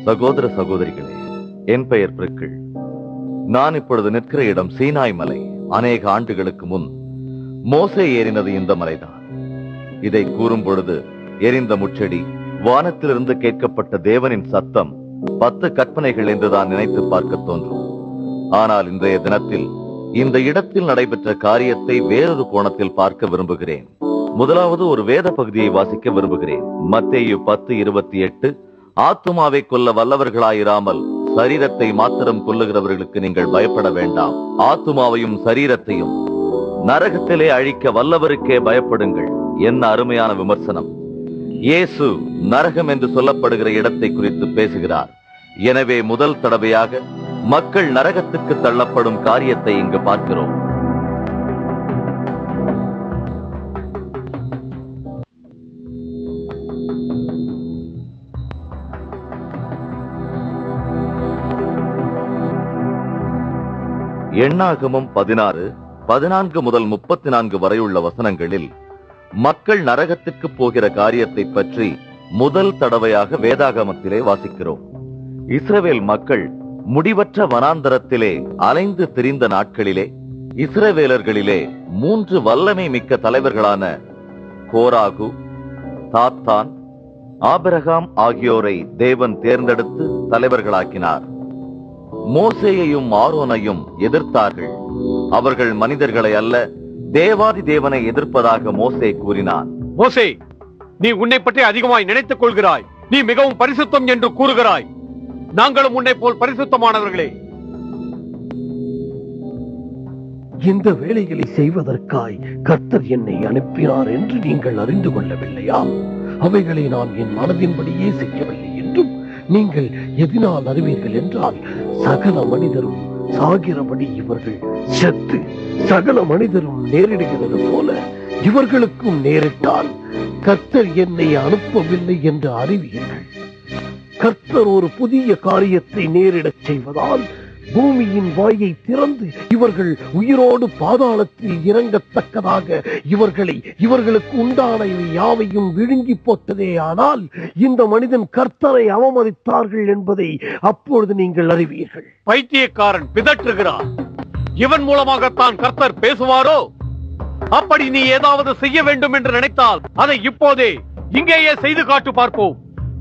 சகோதர சகோதரிகளே என் பெயர் பிரிக்கிள் நான் இப்பொழுது நிற்கிற இடம் சீனாய் மலை அநேக ஆண்டுகளுக்கு முன் மோசே ஏறினது இந்த மலைதான் இதை கூறும் பொழுது எரிந்த முச்செடி வானத்திலிருந்து கேட்கப்பட்ட தேவனின் சத்தம் பத்து கற்பனைகள் என்றுதான் நினைத்து பார்க்க தோன்றும் ஆனால் இன்றைய தினத்தில் இந்த இடத்தில் நடைபெற்ற காரியத்தை வேறொரு கோணத்தில் பார்க்க விரும்புகிறேன் முதலாவது ஒரு வேத பகுதியை வாசிக்க விரும்புகிறேன் மத்தேயு பத்து இருபத்தி எட்டு ஆத்துமாவை கொல்ல வல்லவர்களாயிராமல் சரீரத்தை மாத்திரம் கொல்லுகிறவர்களுக்கு நீங்கள் பயப்பட வேண்டாம் ஆத்துமாவையும் சரீரத்தையும் நரகத்திலே அழிக்க வல்லவருக்கே பயப்படுங்கள் என்ன அருமையான விமர்சனம் இயேசு நரகம் என்று சொல்லப்படுகிற இடத்தை குறித்து பேசுகிறார் எனவே முதல் தடவையாக மக்கள் நரகத்துக்கு தள்ளப்படும் காரியத்தை இங்கு பார்க்கிறோம் எண்ணாகமம் பதினாறு பதினான்கு முதல் முப்பத்தி நான்கு வரையுள்ள வசனங்களில் மக்கள் நரகத்திற்கு போகிற காரியத்தை பற்றி முதல் தடவையாக வேதாகமத்திலே வாசிக்கிறோம் இஸ்ரவேல் மக்கள் முடிவற்ற வனாந்தரத்திலே அலைந்து திரிந்த நாட்களிலே இஸ்ரவேலர்களிலே மூன்று வல்லமை மிக்க தலைவர்களான கோராகு தாத்தான் ஆபிரகாம் ஆகியோரை தேவன் தேர்ந்தெடுத்து தலைவர்களாக்கினார் மோசேயையும் ஆரோனையும் எதிர்த்தார்கள் அவர்கள் மனிதர்களை அல்ல தேவாதி தேவனை எதிர்ப்பதாக மோசே கூறினான் மோசே நீ உன்னை பற்றி அதிகமாய் நினைத்துக் கொள்கிறாய் நீ மிகவும் பரிசுத்தம் என்று கூறுகிறாய் நாங்களும் உன்னை போல் பரிசுத்தமானவர்களே இந்த வேலைகளை செய்வதற்காய் கர்த்தர் என்னை அனுப்பினார் என்று நீங்கள் அறிந்து கொள்ளவில்லையா அவைகளை நான் என் மனதின்படியே செய்யவில்லை என்றும் நீங்கள் எதினால் அறிவீர்கள் என்றால் சகல மனிதரும் சாகிறபடி இவர்கள் செத்து சகல மனிதரும் நேரிடுகிறது போல இவர்களுக்கும் நேரிட்டால் கர்த்தர் என்னை அனுப்பவில்லை என்று அறிவீர்கள் கர்த்தர் ஒரு புதிய காரியத்தை நேரிடச் செய்வதால் பூமியின் வாயை திறந்து இவர்கள் உயிரோடு பாதாளத்தில் இறங்கத்தக்கதாக இவர்களை இவர்களுக்கு உண்டான இவை யாவையும் விழுங்கி போட்டதே ஆனால் இந்த மனிதன் கர்த்தரை அவமதித்தார்கள் என்பதை அப்பொழுது நீங்கள் அறிவீர்கள் பைத்தியக்காரன் பிதற்றுகிறான் இவன் மூலமாகத்தான் கர்த்தர் பேசுவாரோ அப்படி நீ ஏதாவது செய்ய வேண்டும் என்று நினைத்தால் அதை இப்போதே இங்கேயே செய்து காட்டு பார்ப்போம்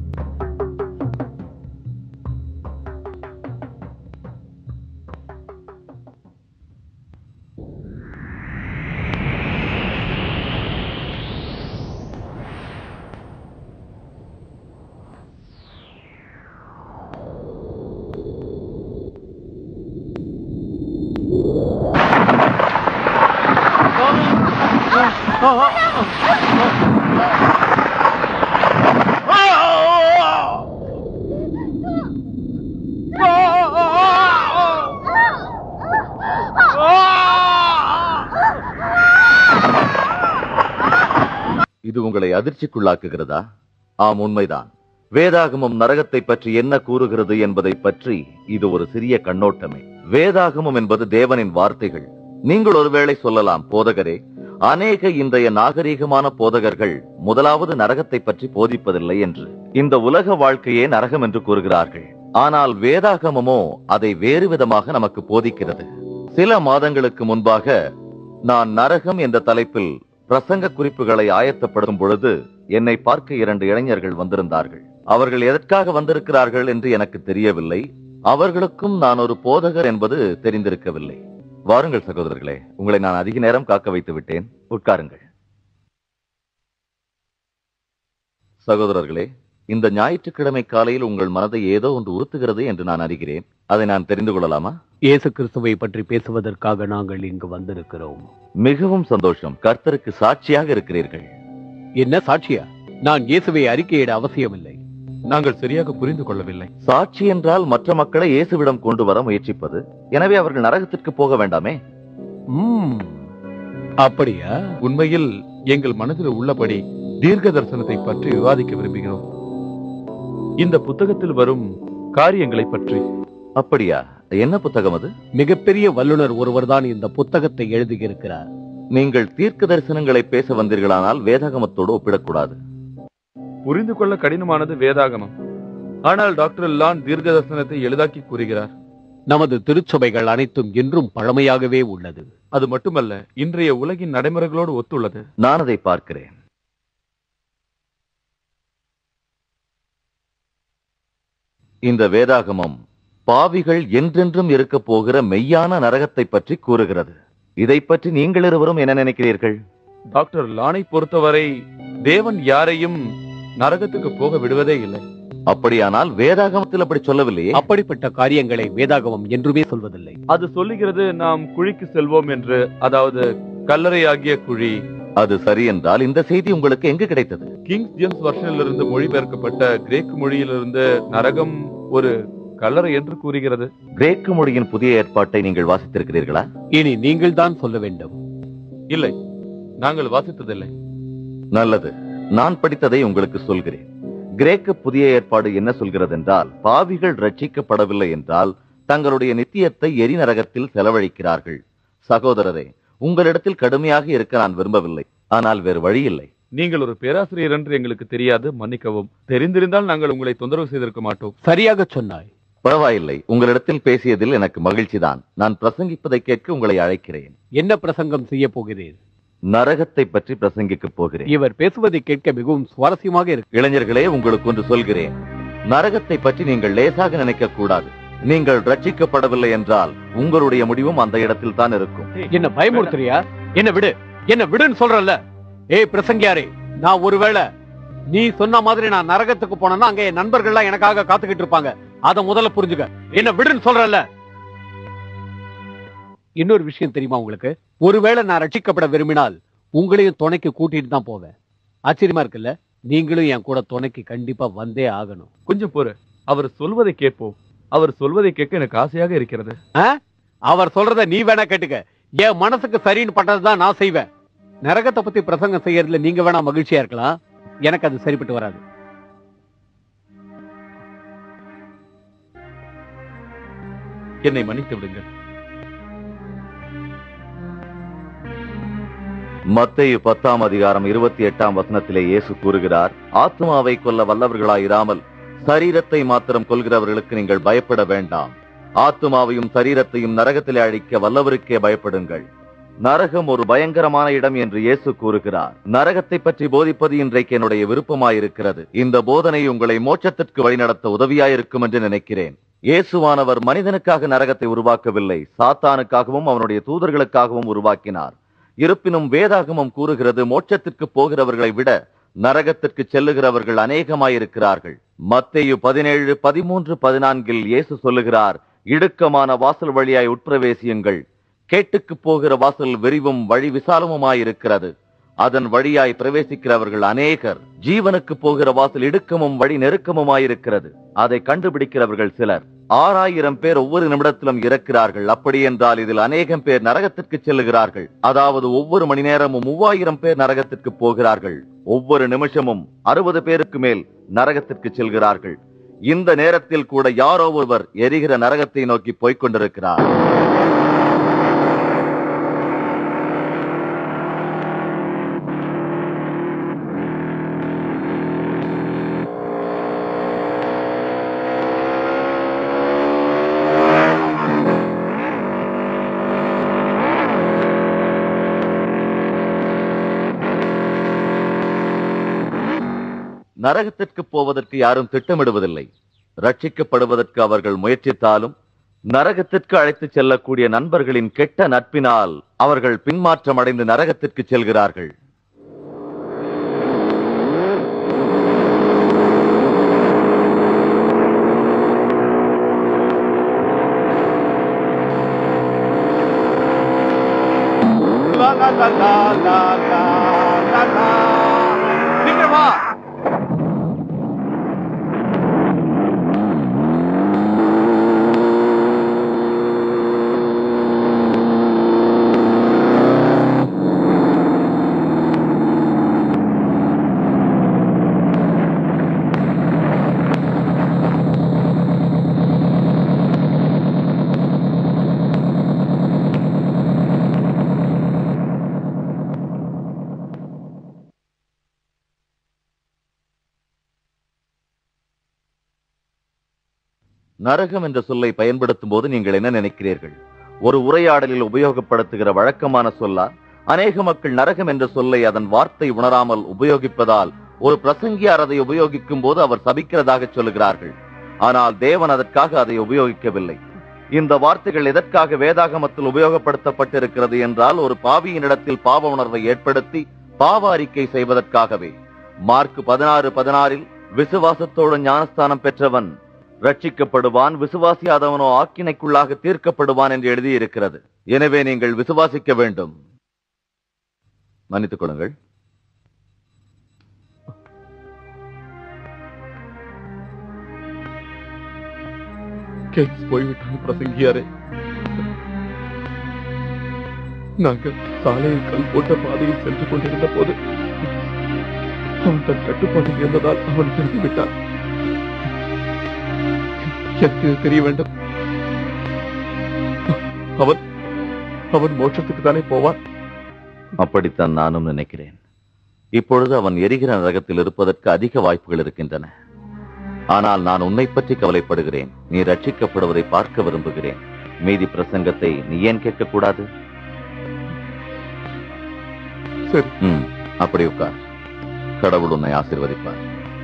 இது உங்களை அதிர்ச்சிக்குள்ளாக்குகிறதா ஆம் உண்மைதான் வேதாகமம் நரகத்தை பற்றி என்ன கூறுகிறது என்பதை பற்றி இது ஒரு சிறிய கண்ணோட்டமே வேதாகமம் என்பது தேவனின் வார்த்தைகள் நீங்கள் ஒருவேளை சொல்லலாம் போதகரே அநேக இன்றைய நாகரீகமான போதகர்கள் முதலாவது நரகத்தை பற்றி போதிப்பதில்லை என்று இந்த உலக வாழ்க்கையே நரகம் என்று கூறுகிறார்கள் ஆனால் வேதாகமமோ அதை வேறு விதமாக நமக்கு போதிக்கிறது சில மாதங்களுக்கு முன்பாக நான் நரகம் என்ற தலைப்பில் பிரசங்க குறிப்புகளை ஆயத்தப்படுத்தும் பொழுது என்னை பார்க்க இரண்டு இளைஞர்கள் வந்திருந்தார்கள் அவர்கள் எதற்காக வந்திருக்கிறார்கள் என்று எனக்கு தெரியவில்லை அவர்களுக்கும் நான் ஒரு போதகர் என்பது தெரிந்திருக்கவில்லை வாருங்கள் சகோதரர்களே உங்களை நான் அதிக நேரம் காக்க வைத்து விட்டேன் உட்காருங்கள் சகோதரர்களே இந்த ஞாயிற்றுக்கிழமை காலையில் உங்கள் மனதை ஏதோ ஒன்று உறுத்துகிறது என்று நான் அறிகிறேன் அதை நான் தெரிந்து கொள்ளலாமா இயேசு கிறிஸ்துவை பற்றி பேசுவதற்காக நாங்கள் இங்கு வந்திருக்கிறோம் மிகவும் சந்தோஷம் கர்த்தருக்கு சாட்சியாக இருக்கிறீர்கள் என்ன சாட்சியா நான் இயேசுவை அறிக்கையிட அவசியமில்லை நாங்கள் சரியாக புரிந்து கொள்ளவில்லை சாட்சி என்றால் மற்ற மக்களை இயேசுவிடம் கொண்டு வர முயற்சிப்பது எனவே அவர்கள் நரகத்திற்கு போக வேண்டாமே ம், அப்படியா உண்மையில் எங்கள் மனதில் உள்ளபடி தீர்க்க தரிசனத்தை பற்றி விவாதிக்க விரும்புகிறோம் இந்த புத்தகத்தில் வரும் காரியங்களை பற்றி அப்படியா என்ன புத்தகம் அது மிகப்பெரிய வல்லுனர் ஒருவர்தான் இந்த புத்தகத்தை எழுதியிருக்கிறார் நீங்கள் தீர்க்க தரிசனங்களை பேச வந்தீர்களானால் வேதாகமத்தோடு ஒப்பிடக்கூடாது புரிந்து கொள்ள கடினமானது வேதாகமம் ஆனால் டாக்டர் லான் தீர்க்க தரிசனத்தை எளிதாக்கி கூறுகிறார் நமது திருச்சபைகள் அனைத்தும் இன்றும் பழமையாகவே உள்ளது அது மட்டுமல்ல இன்றைய உலகின் நடைமுறைகளோடு ஒத்துள்ளது நான் அதை பார்க்கிறேன் இந்த வேதாகமம் பாவிகள் என்றென்றும் இருக்க போகிற மெய்யான நரகத்தை பற்றி கூறுகிறது இதை பற்றி நீங்கள் இருவரும் என்ன நினைக்கிறீர்கள் டாக்டர் லானை பொறுத்தவரை தேவன் யாரையும் நரகத்துக்கு போக விடுவதே இல்லை அப்படியானால் வேதாகமத்தில் அப்படி சொல்லவில்லையே அப்படிப்பட்ட காரியங்களை வேதாகமம் என்றுமே சொல்வதில்லை அது சொல்லுகிறது நாம் குழிக்கு செல்வோம் என்று அதாவது கல்லறையாகிய குழி அது சரி என்றால் இந்த செய்தி உங்களுக்கு எங்கு கிடைத்தது கிங்ஸ் ஜேம்ஸ் வருஷனிலிருந்து மொழிபெயர்க்கப்பட்ட கிரேக்கு மொழியிலிருந்து நரகம் ஒரு கல்லறை என்று கூறுகிறது கிரேக்கு மொழியின் புதிய ஏற்பாட்டை நீங்கள் வாசித்திருக்கிறீர்களா இனி நீங்கள் தான் சொல்ல வேண்டும் இல்லை நாங்கள் வாசித்ததில்லை நல்லது நான் படித்ததை உங்களுக்கு சொல்கிறேன் கிரேக்க புதிய ஏற்பாடு என்ன சொல்கிறது என்றால் பாவிகள் ரட்சிக்கப்படவில்லை என்றால் தங்களுடைய நித்தியத்தை எரிநரகத்தில் செலவழிக்கிறார்கள் சகோதரரே உங்களிடத்தில் கடுமையாக இருக்க நான் விரும்பவில்லை ஆனால் வேறு வழி இல்லை நீங்கள் ஒரு பேராசிரியர் என்று எங்களுக்கு தெரியாது மன்னிக்கவும் தெரிந்திருந்தால் நாங்கள் உங்களை தொந்தரவு செய்திருக்க மாட்டோம் சரியாக சொன்னாய் பரவாயில்லை உங்களிடத்தில் பேசியதில் எனக்கு மகிழ்ச்சிதான் நான் பிரசங்கிப்பதை கேட்க உங்களை அழைக்கிறேன் என்ன பிரசங்கம் செய்ய போகிறேன் நரகத்தை பற்றி பிரசங்கிக்கப் போகிறேன் இவர் பேசுவதை கேட்க மிகவும் சுவாரஸ்யமாக இருக்கு இளைஞர்களே உங்களுக்கு ஒன்று சொல்கிறேன் நரகத்தை பற்றி நீங்கள் லேசாக நினைக்க கூடாது நீங்கள் ரட்சிக்கப்படவில்லை என்றால் உங்களுடைய முடிவும் அந்த இடத்தில் தான் இருக்கும் என்ன பயமுறுத்துறியா என்ன விடு என்ன விடுன்னு சொல்றல்ல ஏய் பிரசங்கியாரே நான் ஒருவேளை நீ சொன்ன மாதிரி நான் நரகத்துக்கு போனேன்னா அங்க என் நண்பர்கள்லாம் எனக்காக காத்துக்கிட்டு இருப்பாங்க அத முதல்ல புரிஞ்சுக்க என்ன விடுன்னு சொல்றல்ல இன்னொரு விஷயம் தெரியுமா உங்களுக்கு ஒருவேளை நான் ரட்சிக்கப்பட விரும்பினால் உங்களையும் துணைக்கு கூட்டிட்டு தான் போவேன் ஆச்சரியமா இருக்குல்ல நீங்களும் என் கூட துணைக்கு கண்டிப்பா வந்தே ஆகணும் கொஞ்சம் பொறு அவர் சொல்வதை கேட்போம் அவர் சொல்வதை கேட்க எனக்கு ஆசையாக இருக்கிறது அவர் சொல்றத நீ வேணா கேட்டுக்க என் மனசுக்கு சரின்னு பட்டதுதான் நான் செய்வேன் நரகத்தை பத்தி பிரசங்கம் செய்யறதுல நீங்க வேணா மகிழ்ச்சியா இருக்கலாம் எனக்கு அது சரிப்பட்டு வராது என்னை மன்னித்து விடுங்கள் மத்தேயு பத்தாம் அதிகாரம் இருபத்தி எட்டாம் வசனத்திலே இயேசு கூறுகிறார் ஆத்மாவை கொல்ல வல்லவர்களாயிராமல் சரீரத்தை மாத்திரம் கொல்கிறவர்களுக்கு நீங்கள் பயப்பட வேண்டாம் ஆத்மாவையும் சரீரத்தையும் நரகத்திலே அழிக்க வல்லவருக்கே பயப்படுங்கள் நரகம் ஒரு பயங்கரமான இடம் என்று இயேசு கூறுகிறார் நரகத்தை பற்றி போதிப்பது இன்றைக்கு என்னுடைய விருப்பமாயிருக்கிறது இந்த போதனை உங்களை மோட்சத்திற்கு வழிநடத்த உதவியாயிருக்கும் என்று நினைக்கிறேன் இயேசுவானவர் மனிதனுக்காக நரகத்தை உருவாக்கவில்லை சாத்தானுக்காகவும் அவனுடைய தூதர்களுக்காகவும் உருவாக்கினார் இருப்பினும் வேதாகமம் கூறுகிறது மோட்சத்திற்கு போகிறவர்களை விட நரகத்திற்கு செல்லுகிறவர்கள் அநேகமாயிருக்கிறார்கள் மத்தேயு பதினேழு பதிமூன்று பதினான்கில் இயேசு சொல்லுகிறார் இடுக்கமான வாசல் வழியாய் உட்பிரவேசியுங்கள் கேட்டுக்கு போகிற வாசல் விரிவும் வழி விசாலமுமாயிருக்கிறது அதன் வழியாய் பிரவேசிக்கிறவர்கள் அநேகர் ஜீவனுக்கு போகிற வாசல் இடுக்கமும் வழி நெருக்கமுமாயிருக்கிறது அதை கண்டுபிடிக்கிறவர்கள் சிலர் ஆறாயிரம் பேர் ஒவ்வொரு நிமிடத்திலும் இறக்கிறார்கள் அப்படி என்றால் இதில் அநேகம் பேர் நரகத்திற்கு செல்லுகிறார்கள் அதாவது ஒவ்வொரு மணி நேரமும் மூவாயிரம் பேர் நரகத்திற்கு போகிறார்கள் ஒவ்வொரு நிமிஷமும் அறுபது பேருக்கு மேல் நரகத்திற்கு செல்கிறார்கள் இந்த நேரத்தில் கூட யாரோ ஒருவர் எரிகிற நரகத்தை நோக்கி போய்க் கொண்டிருக்கிறார் நரகத்திற்கு போவதற்கு யாரும் திட்டமிடுவதில்லை ரட்சிக்கப்படுவதற்கு அவர்கள் முயற்சித்தாலும் நரகத்திற்கு அழைத்துச் செல்லக்கூடிய நண்பர்களின் கெட்ட நட்பினால் அவர்கள் பின்மாற்றம் அடைந்து நரகத்திற்கு செல்கிறார்கள் லா, லா, லா, லா, லா, லா, லா, லா. சீக்கிரம் வா. நரகம் என்ற சொல்லை பயன்படுத்தும் போது நீங்கள் என்ன நினைக்கிறீர்கள் ஒரு உரையாடலில் உபயோகப்படுத்துகிற வழக்கமான சொல்லா அநேக மக்கள் நரகம் என்ற சொல்லை அதன் வார்த்தை உணராமல் உபயோகிப்பதால் ஒரு பிரசங்கியார் அதை உபயோகிக்கும் போது அவர் சபிக்கிறதாக சொல்லுகிறார்கள் ஆனால் தேவன் அதற்காக அதை உபயோகிக்கவில்லை இந்த வார்த்தைகள் எதற்காக வேதாகமத்தில் உபயோகப்படுத்தப்பட்டிருக்கிறது என்றால் ஒரு பாவியினிடத்தில் பாவ உணர்வை ஏற்படுத்தி பாவ அறிக்கை செய்வதற்காகவே மார்க் பதினாறு பதினாறில் விசுவாசத்தோடு ஞானஸ்தானம் பெற்றவன் ரட்சிக்கப்படுவான் விசுவாசியாதவனோ ஆக்கினைக்குள்ளாக தீர்க்கப்படுவான் என்று எழுதியிருக்கிறது எனவே நீங்கள் விசுவாசிக்க வேண்டும் மன்னித்துக் கொள்ளுங்கள் கேஸ் போய்விட்டான் பிரசங்கியாரே நாங்கள் சாலையில் கல் போட்ட பாதையில் சென்று கொண்டிருந்த போது அவன் தன் கட்டுப்பாட்டில் இருந்ததால் அவன் திரும்பி விட்டான் எனக்கு இது தெரிய வேண்டும் அவன் அவன் மோட்சத்துக்கு தானே போவான் அப்படித்தான் நானும் நினைக்கிறேன் இப்பொழுது அவன் எரிகிற நரகத்தில் இருப்பதற்கு அதிக வாய்ப்புகள் இருக்கின்றன ஆனால் நான் உன்னை பற்றி கவலைப்படுகிறேன் நீ ரட்சிக்கப்படுவதை பார்க்க விரும்புகிறேன் மீதி பிரசங்கத்தை நீ ஏன் கேட்கக்கூடாது சரி ம் அப்படி உட்கார் கடவுள் உன்னை ஆசீர்வதிப்பார்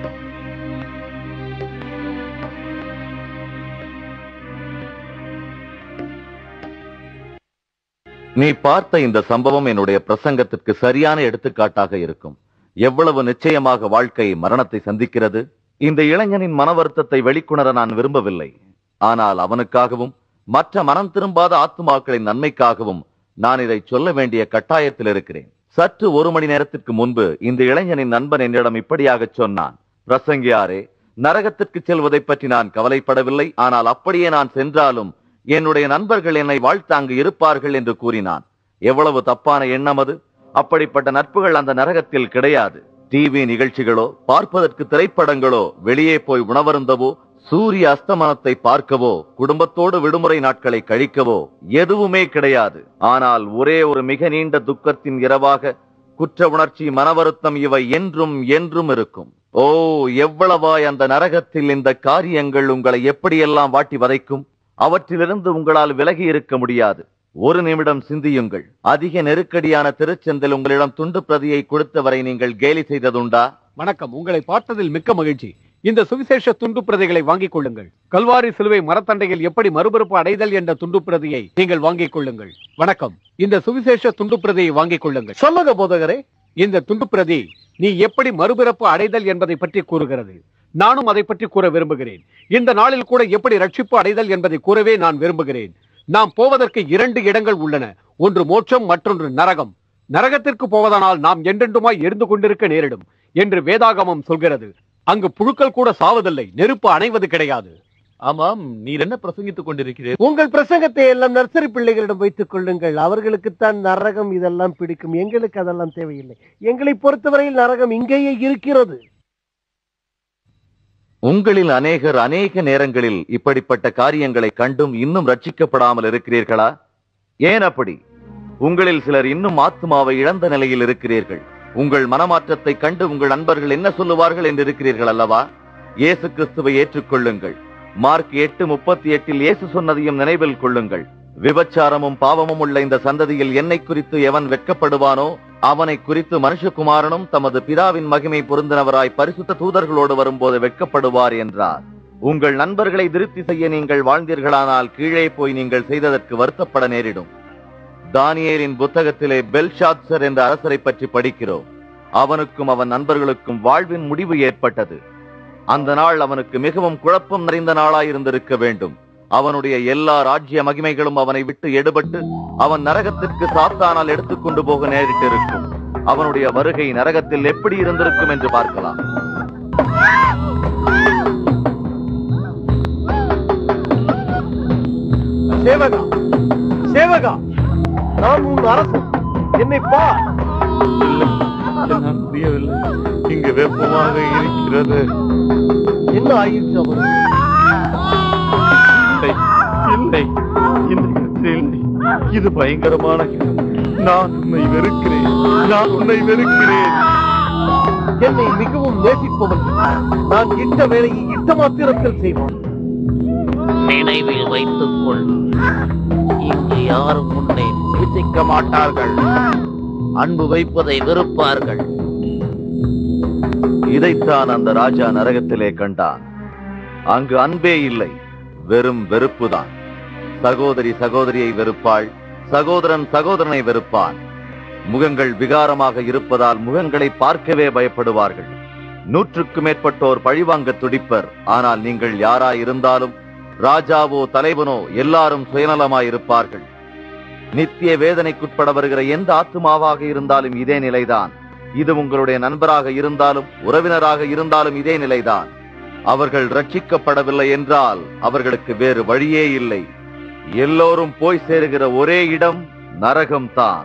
நீ பார்த்த இந்த சம்பவம் என்னுடைய பிரசங்கத்திற்கு சரியான எடுத்துக்காட்டாக இருக்கும் எவ்வளவு நிச்சயமாக வாழ்க்கை மரணத்தை சந்திக்கிறது இந்த இளைஞனின் மன வருத்தத்தை வெளிக்கொணர நான் விரும்பவில்லை ஆனால் அவனுக்காகவும் மற்ற மனம் திரும்பாத ஆத்துமாக்களின் நன்மைக்காகவும் நான் இதை சொல்ல வேண்டிய கட்டாயத்தில் இருக்கிறேன் சற்று ஒரு மணி நேரத்திற்கு முன்பு இந்த இளைஞனின் நண்பன் என்னிடம் இப்படியாக சொன்னான் பிரசங்கியாரே நரகத்திற்கு செல்வதை பற்றி நான் கவலைப்படவில்லை ஆனால் அப்படியே நான் சென்றாலும் என்னுடைய நண்பர்கள் என்னை வாழ்த்து அங்கு இருப்பார்கள் என்று கூறினான் எவ்வளவு தப்பான எண்ணம் அது அப்படிப்பட்ட நட்புகள் அந்த நரகத்தில் கிடையாது டிவி நிகழ்ச்சிகளோ பார்ப்பதற்கு திரைப்படங்களோ வெளியே போய் உணவருந்தவோ சூரிய அஸ்தமனத்தை பார்க்கவோ குடும்பத்தோடு விடுமுறை நாட்களை கழிக்கவோ எதுவுமே கிடையாது ஆனால் ஒரே ஒரு மிக நீண்ட துக்கத்தின் இரவாக குற்ற உணர்ச்சி மனவருத்தம் இவை என்றும் என்றும் இருக்கும் ஓ எவ்வளவாய் அந்த நரகத்தில் இந்த காரியங்கள் உங்களை எப்படியெல்லாம் வாட்டி வதைக்கும் அவற்றிலிருந்து உங்களால் விலகி இருக்க முடியாது ஒரு நிமிடம் சிந்தியுங்கள் அதிக நெருக்கடியான திருச்செந்தில் உங்களிடம் துண்டு பிரதியை கொடுத்தவரை நீங்கள் கேலி செய்ததுண்டா வணக்கம் உங்களை பார்த்ததில் மிக்க மகிழ்ச்சி இந்த சுவிசேஷ துண்டு பிரதிகளை வாங்கிக் கொள்ளுங்கள் கல்வாரி சிலுவை மரத்தண்டையில் எப்படி மறுபிறப்பு அடைதல் என்ற துண்டு பிரதியை நீங்கள் வாங்கிக் கொள்ளுங்கள் வணக்கம் இந்த சுவிசேஷ துண்டு பிரதியை வாங்கிக் கொள்ளுங்கள் சொல்லுங்க போதகரே இந்த துண்டு பிரதி நீ எப்படி மறுபிறப்பு அடைதல் என்பதை பற்றி கூறுகிறது நானும் அதை பற்றி கூற விரும்புகிறேன் இந்த நாளில் கூட எப்படி ரட்சிப்பு அடைதல் என்பதை கூறவே நான் விரும்புகிறேன் நாம் போவதற்கு இரண்டு இடங்கள் உள்ளன ஒன்று மோட்சம் மற்றொன்று நரகம் நரகத்திற்கு போவதனால் நாம் என்றென்றுமாய் எரிந்து கொண்டிருக்க நேரிடும் என்று வேதாகமம் சொல்கிறது அங்கு புழுக்கள் கூட சாவதில்லை நெருப்பு அணைவது கிடையாது ஆமாம் நீர் என்ன பிரசங்கித்துக் கொண்டிருக்கிறீர் உங்கள் பிரசங்கத்தை எல்லாம் நர்சரி பிள்ளைகளிடம் வைத்துக் கொள்ளுங்கள் அவர்களுக்குத்தான் நரகம் இதெல்லாம் பிடிக்கும் எங்களுக்கு அதெல்லாம் தேவையில்லை எங்களை பொறுத்தவரையில் நரகம் இங்கேயே இருக்கிறது உங்களில் அநேகர் அநேக நேரங்களில் இப்படிப்பட்ட காரியங்களை கண்டும் இன்னும் ரட்சிக்கப்படாமல் இருக்கிறீர்களா ஏன் அப்படி உங்களில் சிலர் இன்னும் ஆத்மாவை இழந்த நிலையில் இருக்கிறீர்கள் உங்கள் மனமாற்றத்தை கண்டு உங்கள் நண்பர்கள் என்ன சொல்லுவார்கள் என்று இருக்கிறீர்கள் அல்லவா இயேசு கிறிஸ்துவை ஏற்றுக்கொள்ளுங்கள் மார்க் எட்டு முப்பத்தி எட்டில் இயேசு சொன்னதையும் நினைவில் கொள்ளுங்கள் விபச்சாரமும் பாவமும் உள்ள இந்த சந்ததியில் என்னை குறித்து எவன் வெட்கப்படுவானோ அவனை குறித்து மனுஷகுமாரனும் தமது பிதாவின் மகிமை பொருந்தினவராய் பரிசுத்த தூதர்களோடு வரும்போது வெட்கப்படுவார் என்றார் உங்கள் நண்பர்களை திருப்தி செய்ய நீங்கள் வாழ்ந்தீர்களானால் கீழே போய் நீங்கள் செய்ததற்கு வருத்தப்பட நேரிடும் தானியேலின் புத்தகத்திலே பெல்ஷாத்சர் என்ற அரசரை பற்றி படிக்கிறோம் அவனுக்கும் அவன் நண்பர்களுக்கும் வாழ்வின் முடிவு ஏற்பட்டது அந்த நாள் அவனுக்கு மிகவும் குழப்பம் நிறைந்த நாளாய் இருந்திருக்க வேண்டும் அவனுடைய எல்லா ராஜ்ய மகிமைகளும் அவனை விட்டு எடுபட்டு அவன் நரகத்திற்கு சாத்தானால் எடுத்துக்கொண்டு போக நேரிட்டிருக்கும் அவனுடைய வருகை நரகத்தில் எப்படி இருந்திருக்கும் என்று பார்க்கலாம் சேவகா சேவகா நான் உன் அரசன் என்னை பார் என்னால் முடியவில்லை இங்கு வெப்பமாக இருக்கிறது என்ன ஆயிடுச்சு அவருக்கு இல்லை இல்லை இந்த இடத்தில் இல்லை இது பயங்கரமான இடம். நான் உன்னை வெறுக்கிறேன் நான் உன்னை வெறுக்கிறேன் என்னை மிகவும் நேசிப்பவன் நான் இட்ட வேலையை இட்ட மாத்திரத்தில் செய்வான் நினைவில் வைத்துக் கொள் இங்கு யாரும் உன்னை நேசிக்க மாட்டார்கள் அன்பு வைப்பதை வெறுப்பார்கள் இதைத்தான் அந்த ராஜா நரகத்திலே கண்டான் அங்கு அன்பே இல்லை வெறும் வெறுப்புதான் சகோதரி சகோதரியை வெறுப்பாள் சகோதரன் சகோதரனை வெறுப்பான் முகங்கள் விகாரமாக இருப்பதால் முகங்களை பார்க்கவே பயப்படுவார்கள் நூற்றுக்கு மேற்பட்டோர் பழிவாங்க துடிப்பர் ஆனால் நீங்கள் யாராய் இருந்தாலும் ராஜாவோ தலைவனோ எல்லாரும் சுயநலமாய் இருப்பார்கள் நித்திய வேதனைக்குட்பட வருகிற எந்த ஆத்துமாவாக இருந்தாலும் இதே நிலைதான் இது உங்களுடைய நண்பராக இருந்தாலும் உறவினராக இருந்தாலும் இதே நிலைதான் அவர்கள் ரட்சிக்கப்படவில்லை என்றால் அவர்களுக்கு வேறு வழியே இல்லை எல்லோரும் போய் சேருகிற ஒரே இடம் நரகம்தான்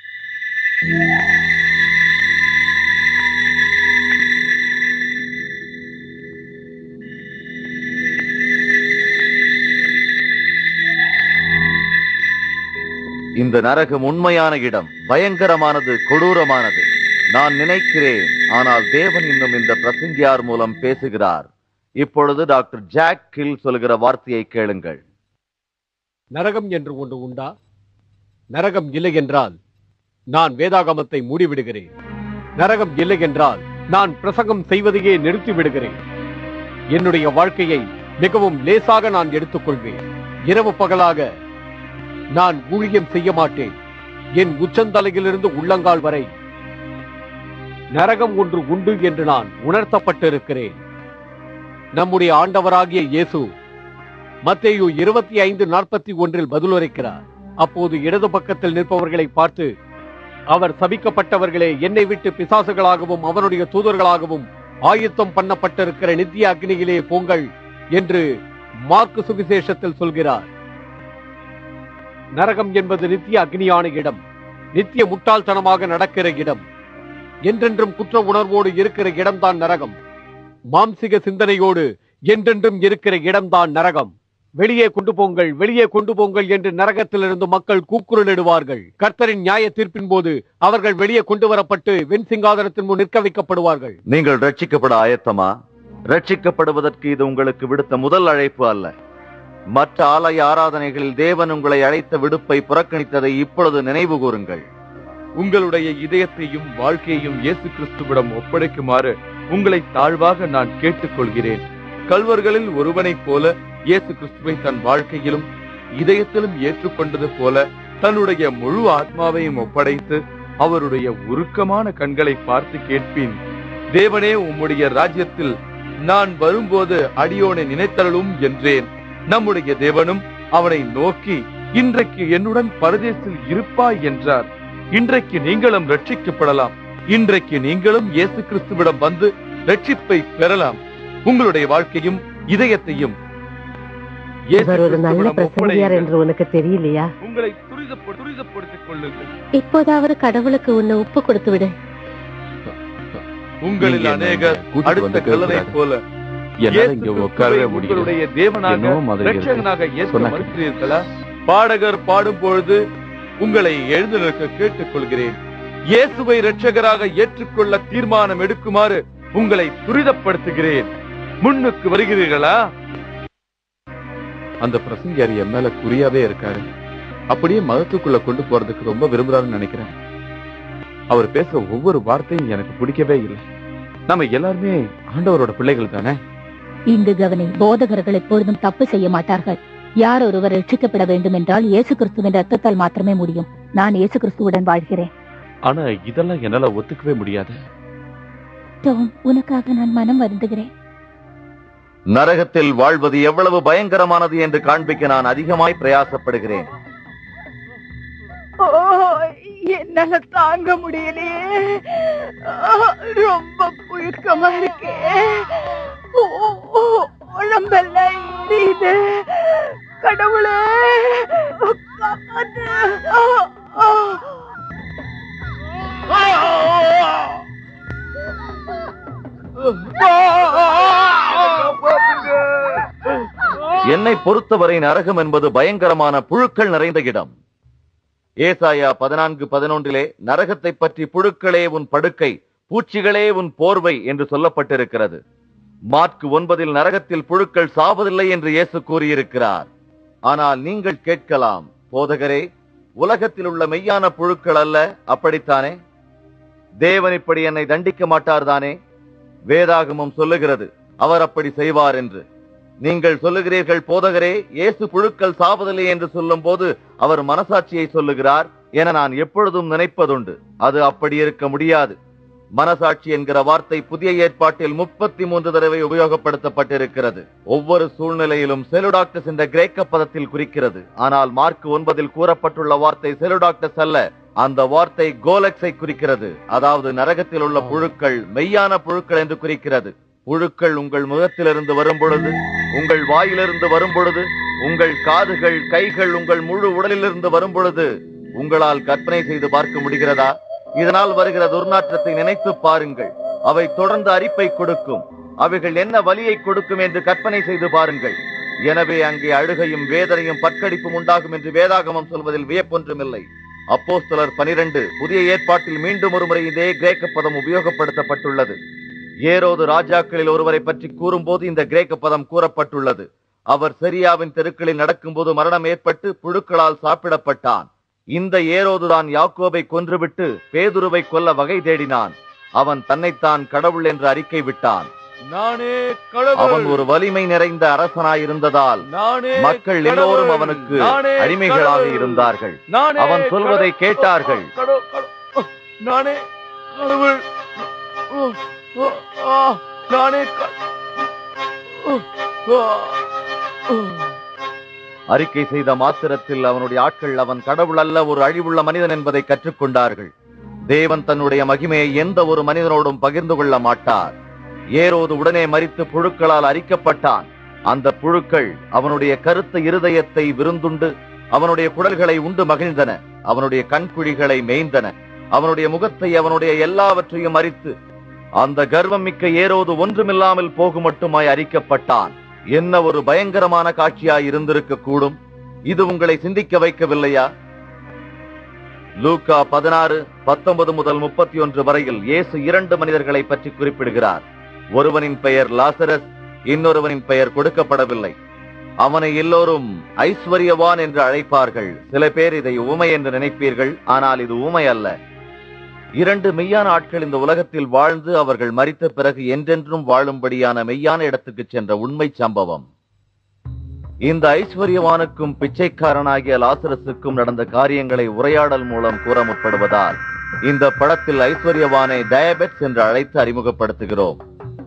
இந்த நரகம் உண்மையான இடம் பயங்கரமானது கொடூரமானது நான் நினைக்கிறேன் ஆனால் தேவன் இன்னும் இந்த பிரசங்கியார் மூலம் பேசுகிறார் இப்பொழுது டாக்டர் ஜாக் கில் சொல்கிற வார்த்தையை கேளுங்கள் நரகம் என்று ஒன்று உண்டா நரகம் இல்லை என்றால் நான் வேதாகமத்தை மூடிவிடுகிறேன் நரகம் இல்லை என்றால் நான் பிரசங்கம் செய்வதையே நிறுத்தி விடுகிறேன் என்னுடைய வாழ்க்கையை மிகவும் லேசாக நான் எடுத்துக்கொள்வேன் இரவு பகலாக நான் ஊழியம் செய்ய மாட்டேன் என் உச்சந்தலையிலிருந்து உள்ளங்கால் வரை நரகம் ஒன்று உண்டு என்று நான் உணர்த்தப்பட்டிருக்கிறேன் நம்முடைய ஆண்டவராகிய இயேசு மத்தேயு இருபத்தி ஐந்து நாற்பத்தி ஒன்றில் பதிலுரைக்கிறார் அப்போது இடது பக்கத்தில் நிற்பவர்களை பார்த்து அவர் சபிக்கப்பட்டவர்களே என்னை விட்டு பிசாசுகளாகவும் அவனுடைய தூதர்களாகவும் ஆயத்தம் பண்ணப்பட்டிருக்கிற நித்திய அக்னியிலே போங்கள் என்று மார்க்கு சுவிசேஷத்தில் சொல்கிறார் நரகம் என்பது நித்திய அக்னியான இடம் நித்திய முட்டாள்தனமாக நடக்கிற இடம் என்றென்றும் குற்ற உணர்வோடு இருக்கிற இடம்தான் நரகம் மாம்சிக சிந்தனையோடு என்றென்றும் இருக்கிற இடம்தான் நரகம் வெளியே கொண்டு போங்கள் வெளியே கொண்டு போங்கள் என்று நரகத்திலிருந்து மக்கள் கூக்குரலிடுவார்கள் கர்த்தரின் நியாய தீர்ப்பின் போது அவர்கள் வெளியே கொண்டு வரப்பட்டு வெண் சிங்காதனத்தின் முன் நிற்க வைக்கப்படுவார்கள் நீங்கள் ரட்சிக்கப்பட ஆயத்தமா ரட்சிக்கப்படுவதற்கு இது உங்களுக்கு விடுத்த முதல் அழைப்பு அல்ல மற்ற ஆலய ஆராதனைகளில் தேவன் உங்களை அழைத்த விடுப்பை புறக்கணித்ததை இப்பொழுது நினைவு கூறுங்கள் உங்களுடைய இதயத்தையும் வாழ்க்கையையும் இயேசு கிறிஸ்துவிடம் ஒப்படைக்குமாறு உங்களை தாழ்வாக நான் கேட்டுக்கொள்கிறேன் கல்வர்களில் ஒருவனைப் போல இயேசு கிறிஸ்துவை தன் வாழ்க்கையிலும் இதயத்திலும் ஏற்றுக்கொண்டது போல தன்னுடைய முழு ஆத்மாவையும் ஒப்படைத்து அவருடைய உருக்கமான கண்களை பார்த்து கேட்பேன் தேவனே உம்முடைய ராஜ்யத்தில் நான் வரும்போது அடியோனை நினைத்தருளும் என்றேன் நம்முடைய தேவனும் அவனை நோக்கி இன்றைக்கு என்னுடன் பரதேசில் இருப்பாய் என்றார் இன்றைக்கு நீங்களும் ரட்சிக்கப்படலாம் இன்றைக்கு நீங்களும் இயேசு கிறிஸ்துவிடம் வந்து ரட்சிப்பை பெறலாம் உங்களுடைய வாழ்க்கையும் இதயத்தையும் இயேசு இவர் ஒரு நல்ல கிறிஸ்துவிடம் பிரசங்கியார் ஒப்படையுங்கள். என்று உனக்கு தெரியலையா உங்களை துரிதப்ப- துரிதப்படுத்திக் கொள்ளுங்கள் இப்போதாவது கடவுளுக்கு உன்னை ஒப்பு கொடுத்து விடு உங்களில் நீங்க என்ன அநேகர் கூட்டிட்டு அடுத்த வந்து கல்லனை கூடாது. போல என்னால இயேசு இங்க கிறிஸ்துவை உட்காரவே முடியல உங்களுடைய தேவனாக என்னவோ மாதிரி இருக்கு. ரட்சகனாக ஏற்க சொன்னா மறுக்கிறீர்களா பாடகர் பாடும் பொழுது உங்களை எழுந்து நிற்க கேட்டுக் கொள்கிறேன் இயேசுவை ரட்சகராக ஏற்றுக்கொள்ள தீர்மானம் எடுக்குமாறு உங்களை துரிதப்படுத்துகிறேன் முன்னுக்கு வருகிறீர்களா அந்த பிரசங்கியார் என் மேல குறியாவே இருக்காரு அப்படியே மதத்துக்குள்ள கொண்டு போறதுக்கு ரொம்ப விரும்புறாருன்னு நினைக்கிறேன் அவர் பேசுற ஒவ்வொரு வார்த்தையும் எனக்கு பிடிக்கவே இல்லை நம்ம எல்லாருமே ஆண்டவரோட பிள்ளைகள் தானே இங்கு கவனி போதகர்கள் எப்பொழுதும் தப்பு செய்ய மாட்டார்கள் யார் ஒருவர் ரட்சிக்கப்பட வேண்டும் என்றால் இயேசு கிறிஸ்துவின் ரத்தத்தால் மாத்திரமே முடியும் நான் இயேசு கிறிஸ்துவுடன் வாழ்கிறேன் ஆனா இதெல்லாம் என்னால ஒத்துக்கவே முடியாது டோம் உனக்காக நான் மனம் வருந்துகிறேன் நரகத்தில் வாழ்வது எவ்வளவு பயங்கரமானது என்று காண்பிக்க நான் அதிகமாய் பிரயாசப்படுகிறேன் ஓ என்னால தாங்க முடியலையே ஆ, ரொம்ப புழுக்கமா இருக்கே ஓ, ஓ, உடம்பெல்லாம் எரியுது கடவுளே காப்பாத்து ஆ, ஆ. என்னை பொறுத்தவரை நரகம் என்பது பயங்கரமான புழுக்கள் நிறைந்த இடம் ஏசாயா பதினான்கு பதினொன்றிலே நரகத்தை பற்றி புழுக்களே உன் படுக்கை பூச்சிகளே உன் போர்வை என்று சொல்லப்பட்டிருக்கிறது மார்க்கு ஒன்பதில் நரகத்தில் புழுக்கள் சாவதில்லை என்று இயேசு கூறியிருக்கிறார் ஆனால் நீங்கள் கேட்கலாம் போதகரே உலகத்தில் உள்ள மெய்யான புழுக்கள் அல்ல அப்படித்தானே தேவன் இப்படி என்னை தண்டிக்க மாட்டார்தானே வேதாகமம் சொல்லுகிறது அவர் அப்படி செய்வார் என்று நீங்கள் சொல்லுகிறீர்கள் போதகரே இயேசு புழுக்கள் சாவதில்லை என்று சொல்லும் போது அவர் மனசாட்சியை சொல்லுகிறார் என நான் எப்பொழுதும் நினைப்பதுண்டு அது அப்படி இருக்க முடியாது மனசாட்சி என்கிற வார்த்தை புதிய ஏற்பாட்டில் முப்பத்தி மூன்று தடவை உபயோகப்படுத்தப்பட்டிருக்கிறது ஒவ்வொரு சூழ்நிலையிலும் செலுடாக்டஸ் என்ற கிரேக்க பதத்தில் குறிக்கிறது ஆனால் மார்க் ஒன்பதில் கூறப்பட்டுள்ள வார்த்தை செலுடாக்டஸ் அல்ல அந்த வார்த்தை கோலக்ஸை குறிக்கிறது அதாவது நரகத்தில் உள்ள புழுக்கள் மெய்யான புழுக்கள் என்று குறிக்கிறது புழுக்கள் உங்கள் முகத்திலிருந்து வரும் பொழுது உங்கள் வாயிலிருந்து வரும் பொழுது உங்கள் காதுகள் கைகள் உங்கள் முழு உடலிலிருந்து வரும் பொழுது உங்களால் கற்பனை செய்து பார்க்க முடிகிறதா இதனால் வருகிற துர்நாற்றத்தை நினைத்து பாருங்கள் அவை தொடர்ந்து அரிப்பை கொடுக்கும் அவைகள் என்ன வலியை கொடுக்கும் என்று கற்பனை செய்து பாருங்கள் எனவே அங்கே அழுகையும் வேதனையும் பற்கடிப்பும் உண்டாகும் என்று வேதாகமம் சொல்வதில் வியப்பொன்றுமில்லை அப்போஸ்தலர் பனிரெண்டு புதிய ஏற்பாட்டில் மீண்டும் ஒருமுறை இதே கிரேக்க பதம் உபயோகப்படுத்தப்பட்டுள்ளது ஏரோது ராஜாக்களில் ஒருவரை பற்றி கூறும்போது இந்த கிரேக்க பதம் கூறப்பட்டுள்ளது அவர் செரியாவின் தெருக்களில் நடக்கும்போது மரணம் ஏற்பட்டு புழுக்களால் சாப்பிடப்பட்டான் இந்த ஏரோதுதான் யாக்கோபை கொன்றுவிட்டு பேதுருவை கொல்ல வகை தேடினான் அவன் தன்னைத்தான் கடவுள் என்று அறிக்கை விட்டான் நானே அவன் கடவுள் ஒரு வலிமை நிறைந்த அரசனாயிருந்ததால் நானே மக்கள் கடவுள். எல்லோரும் அவனுக்கு நானே அடிமைகளாக கடவுள். இருந்தார்கள் நானே அவன் சொல்வதை கடவுள். கேட்டார்கள். கடவுள், கடவுள். நானே கடவுள் ஆ, நானே க- அறிக்கை செய்த மாத்திரத்தில் அவனுடைய ஆட்கள் அவன் கடவுள் அல்ல ஒரு அழிவுள்ள மனிதன் என்பதை கற்றுக்கொண்டார்கள் தேவன் தன்னுடைய மகிமையை எந்த ஒரு மனிதனோடும் பகிர்ந்து கொள்ள மாட்டார் ஏரோது உடனே மரித்து புழுக்களால் அரிக்கப்பட்டான் அந்த புழுக்கள் அவனுடைய கருத்த இருதயத்தை விருந்துண்டு அவனுடைய குடல்களை உண்டு மகிழ்ந்தன அவனுடைய கண்குழிகளை மேய்ந்தன அவனுடைய முகத்தை அவனுடைய எல்லாவற்றையும் அரித்து அந்த கர்வம் மிக்க ஏரோது ஒன்றுமில்லாமல் போகும் மட்டுமாய் அரிக்கப்பட்டான் என்ன ஒரு பயங்கரமான காட்சியாய் இருந்திருக்க கூடும் இது உங்களை சிந்திக்க வைக்கவில்லையா லூக்கா பதினாறு பத்தொன்பது முதல் முப்பத்தி ஒன்று வரையில் இயேசு இரண்டு மனிதர்களை பற்றி குறிப்பிடுகிறார் ஒருவனின் பெயர் லாசரஸ் இன்னொருவனின் பெயர் கொடுக்கப்படவில்லை அவனை எல்லோரும் ஐஸ்வர்யவான் என்று அழைப்பார்கள் சில பேர் இதை உமை என்று நினைப்பீர்கள் ஆனால் இது உமை அல்ல இரண்டு மெய்யான ஆட்கள் இந்த உலகத்தில் வாழ்ந்து அவர்கள் மரித்த பிறகு என்றென்றும் வாழும்படியான மெய்யான இடத்துக்கு சென்ற உண்மை சம்பவம் இந்த ஐஸ்வர்யவானுக்கும் பிச்சைக்காரனாகிய லாசரஸுக்கும் நடந்த காரியங்களை உரையாடல் மூலம் கூற முற்படுவதால் இந்த படத்தில் ஐஸ்வர்யவானை டயபெட்ஸ் என்று அழைத்து அறிமுகப்படுத்துகிறோம்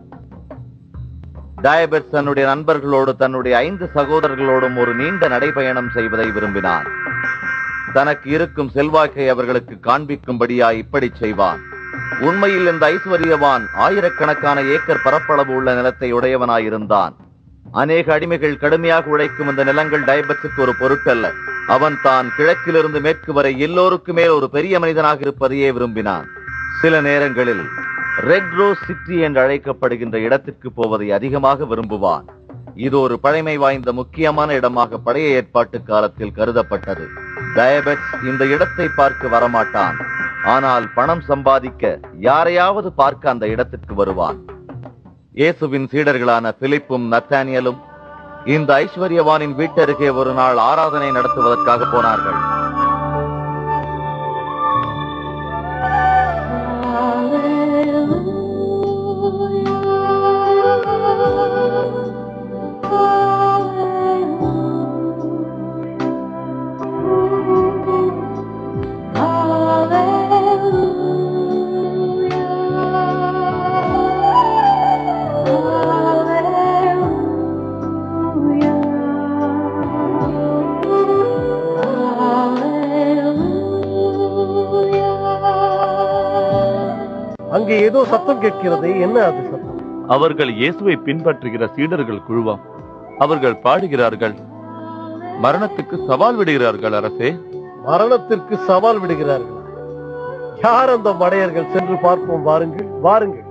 டயபெட்ஸ் தன்னுடைய நண்பர்களோடு தன்னுடைய ஐந்து சகோதரர்களோடும் ஒரு நீண்ட நடைபயணம் செய்வதை விரும்பினான் தனக்கு இருக்கும் செல்வாக்கை அவர்களுக்கு காண்பிக்கும்படியாய் இப்படி செய்வான் உண்மையில் இந்த ஐஸ்வர்யவான் ஆயிரக்கணக்கான ஏக்கர் பரப்பளவு உள்ள நிலத்தை உடையவனாயிருந்தான் அநேக அடிமைகள் கடுமையாக உழைக்கும் இந்த நிலங்கள் டயபெட்ஸுக்கு ஒரு பொருட்டல்ல அவன் தான் கிழக்கிலிருந்து மேற்கு வரை எல்லோருக்குமே ஒரு பெரிய மனிதனாக இருப்பதையே விரும்பினான் சில நேரங்களில் ரெட் ரோஸ் சிட்டி என்று அழைக்கப்படுகின்ற இடத்திற்கு போவதை அதிகமாக விரும்புவான் இது ஒரு பழமை வாய்ந்த முக்கியமான இடமாக பழைய ஏற்பாட்டு காலத்தில் கருதப்பட்டது டயபெட்ஸ் இந்த இடத்தை பார்க்க வரமாட்டான் ஆனால் பணம் சம்பாதிக்க யாரையாவது பார்க்க அந்த இடத்திற்கு வருவான் இயேசுவின் சீடர்களான பிலிப்பும் நத்தானியலும் இந்த ஐஸ்வர்யவானின் வீட்டருகே ஒரு நாள் ஆராதனை நடத்துவதற்காக போனார்கள் அங்கே ஏதோ சத்தம் கேட்கிறது என்ன அது சத்தம் அவர்கள் இயேசுவை பின்பற்றுகிற சீடர்கள் குழுவாம் அவர்கள் பாடுகிறார்கள் மரணத்துக்கு சவால் விடுகிறார்கள் அரசே மரணத்திற்கு சவால் விடுகிறார்களா யார் அந்த மடையர்கள் சென்று பார்ப்போம் வாருங்கள் வாருங்கள்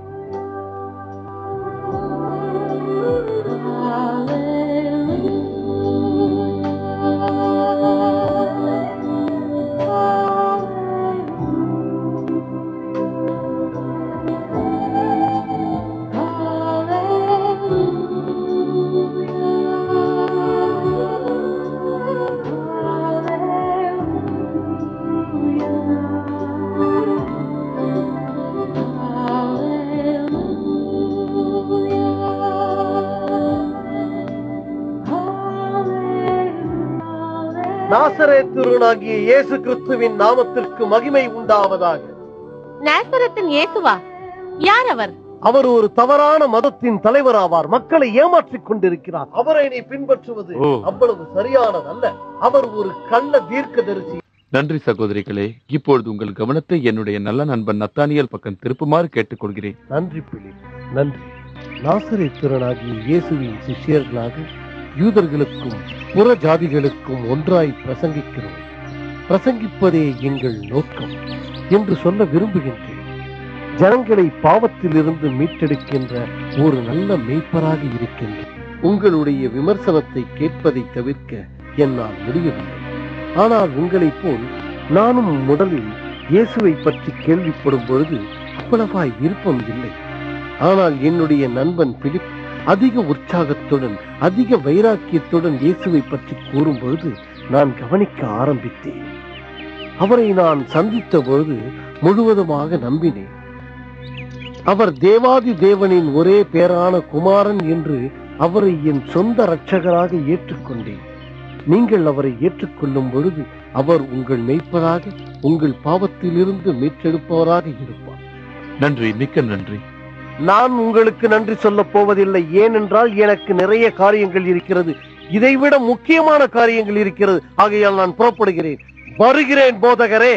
நாசரேத்துருனாகிய இயேசு கிறிஸ்துவின் நாமத்திற்கு மகிமை உண்டாவதாக நேசரத்தின் இயேசுவா யார் அவர் அவர் ஒரு தவறான மதத்தின் தலைவர் ஆவார் மக்களை ஏமாற்றிக் கொண்டிருக்கிறார் அவரை நீ பின்பற்றுவது ஓ. அவ்வளவு சரியானதல்ல அவர் ஒரு கள்ள தீர்க்கதரிசி நன்றி சகோதரிகளே இப்பொழுது உங்கள் கவனத்தை என்னுடைய நல்ல நண்பன் நத்தானியல் பக்கம் திருப்புமாறு கேட்டுக்கொள்கிறேன் நன்றி பிலிப் நன்றி நாசரேத்திரனாகிய இயேசுவின் சிஷ்யர்களாக யூதர்களுக்கும் புற ஜாதிகளுக்கும் ஒன்றாய் பிரசங்கிக்கிறோம் பிரசங்கிப்பதே எங்கள் நோக்கம் என்று சொல்ல விரும்புகின்றேன் ஜனங்களை பாவத்திலிருந்து மீட்டெடுக்கின்ற ஒரு நல்ல மெய்ப்பராக இருக்கின்றேன் உங்களுடைய விமர்சனத்தை கேட்பதை தவிர்க்க என்னால் முடியவில்லை ஆனால் உங்களைப் போல் நானும் முதலில் இயேசுவை பற்றி கேள்விப்படும் பொழுது அவ்வளவாய் விருப்பம் இல்லை ஆனால் என்னுடைய நண்பன் பிலிப் அதிக உற்சாகத்துடன் அதிக வைராக்கியத்துடன் இயேசுவை பற்றி கூறும் பொழுது நான் கவனிக்க ஆரம்பித்தேன் அவரை நான் சந்தித்த பொழுது முழுவதுமாக நம்பினேன் அவர் தேவாதி தேவனின் ஒரே பேரான குமாரன் என்று அவரை என் சொந்த இரட்சகராக ஏற்றுக்கொண்டேன் நீங்கள் அவரை ஏற்றுக்கொள்ளும் பொழுது அவர் உங்கள் மெய்ப்பராக உங்கள் பாவத்திலிருந்து மீட்டெடுப்பவராக இருப்பார் நன்றி மிக்க நன்றி நான் உங்களுக்கு நன்றி சொல்லப் போவதில்லை ஏனென்றால் எனக்கு நிறைய காரியங்கள் இருக்கிறது இதைவிட முக்கியமான காரியங்கள் இருக்கிறது ஆகையால் நான் புறப்படுகிறேன் வருகிறேன் போதகரே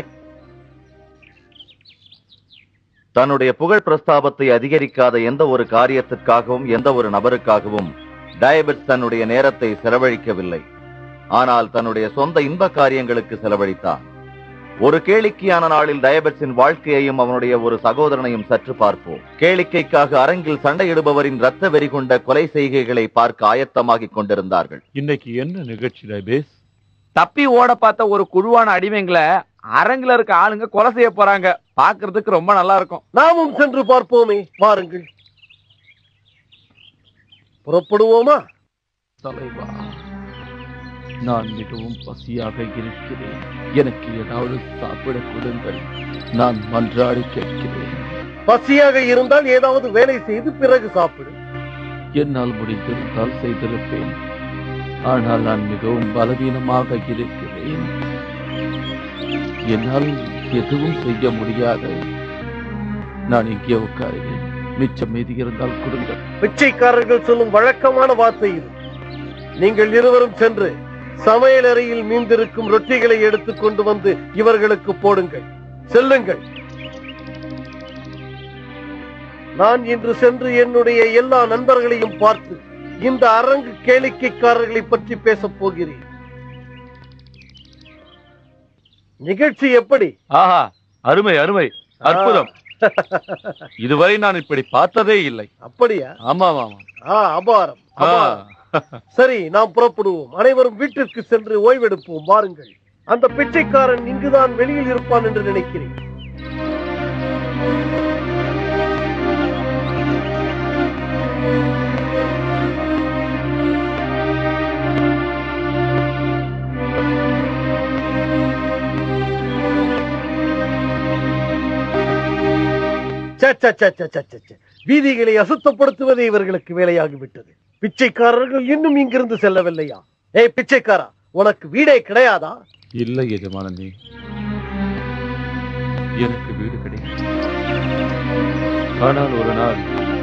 தன்னுடைய புகழ் பிரஸ்தாபத்தை அதிகரிக்காத எந்த ஒரு காரியத்திற்காகவும் எந்த ஒரு நபருக்காகவும் டயபெட்ஸ் தன்னுடைய நேரத்தை செலவழிக்கவில்லை ஆனால் தன்னுடைய சொந்த இன்ப காரியங்களுக்கு செலவழித்தான் ஒரு கேளிக்கையான நாளில் டயபெட்ஸின் வாழ்க்கையையும் அவனுடைய ஒரு சகோதரனையும் சற்று பார்ப்போம் கேளிக்கைக்காக அரங்கில் சண்டையிடுபவரின் ரத்த வெறி கொண்ட கொலை செய்கைகளை பார்க்க ஆயத்தமாகிக் கொண்டிருந்தார்கள் இன்னைக்கு என்ன நிகழ்ச்சி டைபேஸ் தப்பி ஓட பார்த்த ஒரு குழுவான அடிமைங்களை அரங்குல இருக்க ஆளுங்க கொலை செய்ய போறாங்க பாக்குறதுக்கு ரொம்ப நல்லா இருக்கும் நாமும் சென்று பார்ப்போமே வாருங்கள் புறப்படுவோமா தலைவா நான் மிகவும் பசியாக இருக்கிறேன் எனக்கு ஏதாவது சாப்பிட கொடுங்கள் நான் மன்றாடி கேட்கிறேன் பசியாக இருந்தால் ஏதாவது வேலை செய்து பிறகு சாப்பிடு என்னால் முடிந்திருந்தால் செய்திருப்பேன் ஆனால் நான் மிகவும் பலவீனமாக இருக்கிறேன் என்னால் எதுவும் செய்ய முடியாது நான் இங்கே உட்காருகிறேன் மிச்சம் மீதி இருந்தால் கொடுங்கள் பிச்சைக்காரர்கள் சொல்லும் வழக்கமான வார்த்தை இது நீங்கள் இருவரும் சென்று சமையலறையில் மீந்திருக்கும் ரொட்டிகளை எடுத்துக் கொண்டு வந்து இவர்களுக்கு போடுங்கள் செல்லுங்கள் நான் இன்று சென்று என்னுடைய எல்லா நண்பர்களையும் பார்த்து இந்த அரங்கு கேளிக்கைக்காரர்களை பற்றி பேசப் போகிறேன் நிகழ்ச்சி எப்படி ஆஹா அருமை அருமை அற்புதம் இதுவரை நான் இப்படி பார்த்ததே இல்லை அப்படியா ஆமா ஆமா ஆ அபாரம் அபாரம் சரி நாம் புறப்படுவோம் அனைவரும் வீட்டிற்கு சென்று ஓய்வெடுப்போம் வாருங்கள் அந்த பிச்சைக்காரன் இங்குதான் வெளியில் இருப்பான் என்று நினைக்கிறேன் ச, ச, ச, ச, ச, ச, ச. வீதிகளை அசுத்தப்படுத்துவதே இவர்களுக்கு வேலையாகிவிட்டது பிச்சைக்காரர்கள் இன்னும் இங்கிருந்து செல்லவில்லையா ஏய் பிச்சைக்காரா உனக்கு வீடே கிடையாதா இல்லை எஜமானனே எனக்கு வீடு கிடையாது ஆனால் ஒரு நாள்